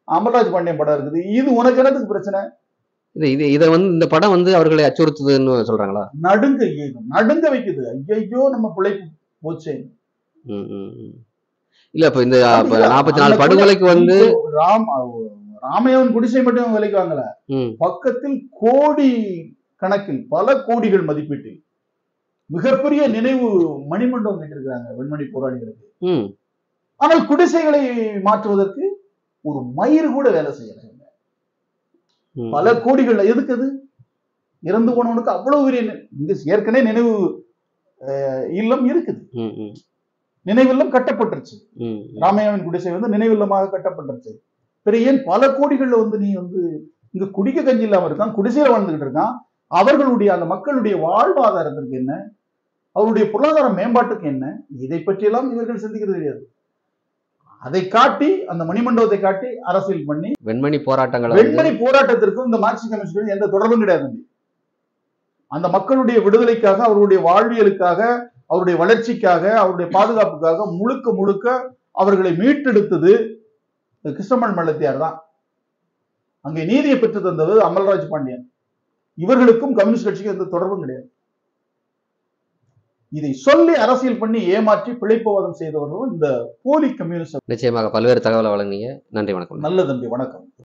அமர்ராஜ் பாண்டியன் படம் இருக்குது இது உனக்கு என்னத்துக்கு பிரச்சனை
இது இது இதை வந்து இந்த படம் வந்து அவர்களை அச்சுறுத்துதுன்னு சொல்றாங்களா
நடுங்க நடுங்க வைக்குது ஐயோ நம்ம பிழைப்பு போச்சே
ம், ம், ம். இல்ல இப்ப இந்த நாற்பத்தி நாலு படுகொலைக்கு வந்து
ராம் ராமையவன் குடிசை மட்டும் விலைக்கு வாங்கல
ம்,
பக்கத்தில் கோடி கணக்கில் பல கோடிகள் மதிப்பீட்டில் மிகப்பெரிய நினைவு மணிமண்டபம் கட்டிருக்கிறாங்க வெண்மணி போராளிகளுக்கு
ம்,
ஆனால் குடிசைகளை மாற்றுவதற்கு ஒரு மயிர் கூட வேலை செய்யல
ம்.
பல கோடிகள் எதுக்கு அது இறந்து போனவனுக்கு அவ்வளவு பெரிய நி- இங்க ஏற்கனவே நினைவு அஹ், இல்லம் இருக்குது
ம், ம்,
நினைவில்லம் கட்டப்பட்டுருச்சு
ம், ம்.
ராமையாவின் குடிசை வந்து நினைவில்லமாக கட்டப்பட்டுருச்சு பிறகு ஏன் பல கோடிகள்ல வந்து நீ வந்து இங்க குடிக்க கஞ்சி இல்லாம இருக்கான் குடிசையில வாழ்ந்துகிட்டு இருக்கான் அவர்களுடைய அந்த மக்களுடைய வாழ்வாதாரத்திற்கு என்ன அவருடைய பொருளாதார மேம்பாட்டுக்கு என்ன இதை பற்றியெல்லாம் இவர்கள் சிந்திக்கிறது கிடையாது அதை காட்டி அந்த மணிமண்டபத்தை காட்டி அரசியல் பண்ணி
வெண்மணி போராட்டங்களை வந்து
வெண்மணி போராட்டத்திற்கும் இந்த மார்க்சிஸ்ட் கம்யூனிஸ்டுக்கும் எந்த தொடர்பும் கிடையாது தம்பி. அந்த மக்களுடைய விடுதலைக்காக அவருடைய வாழ்வியலுக்காக அவருடைய வளர்ச்சிக்காக அவருடைய பாதுகாப்புக்காக முழுக்க முழுக்க அவர்களை மீட்டெடுத்தது கிருஷ்ணமன் மல்லத்தியார் தான் அங்கே நீதியை பெற்று தந்தது அமல்ராஜ் பாண்டியன் இவர்களுக்கும் கம்யூனிஸ்ட் கட்சிக்கும் எந்த தொடர்பும் கிடையாது இதை சொல்லி அரசியல் பண்ணி ஏமாற்றி பிழைப்பவாதம் செய்தவர்களும் இந்த போலி கம்யூனிஸ்ட்
நிச்சயமாக பல்வேறு தகவலை வழங்குனீங்க நன்றி வணக்கம்
நல்ல தம்பி வணக்கம்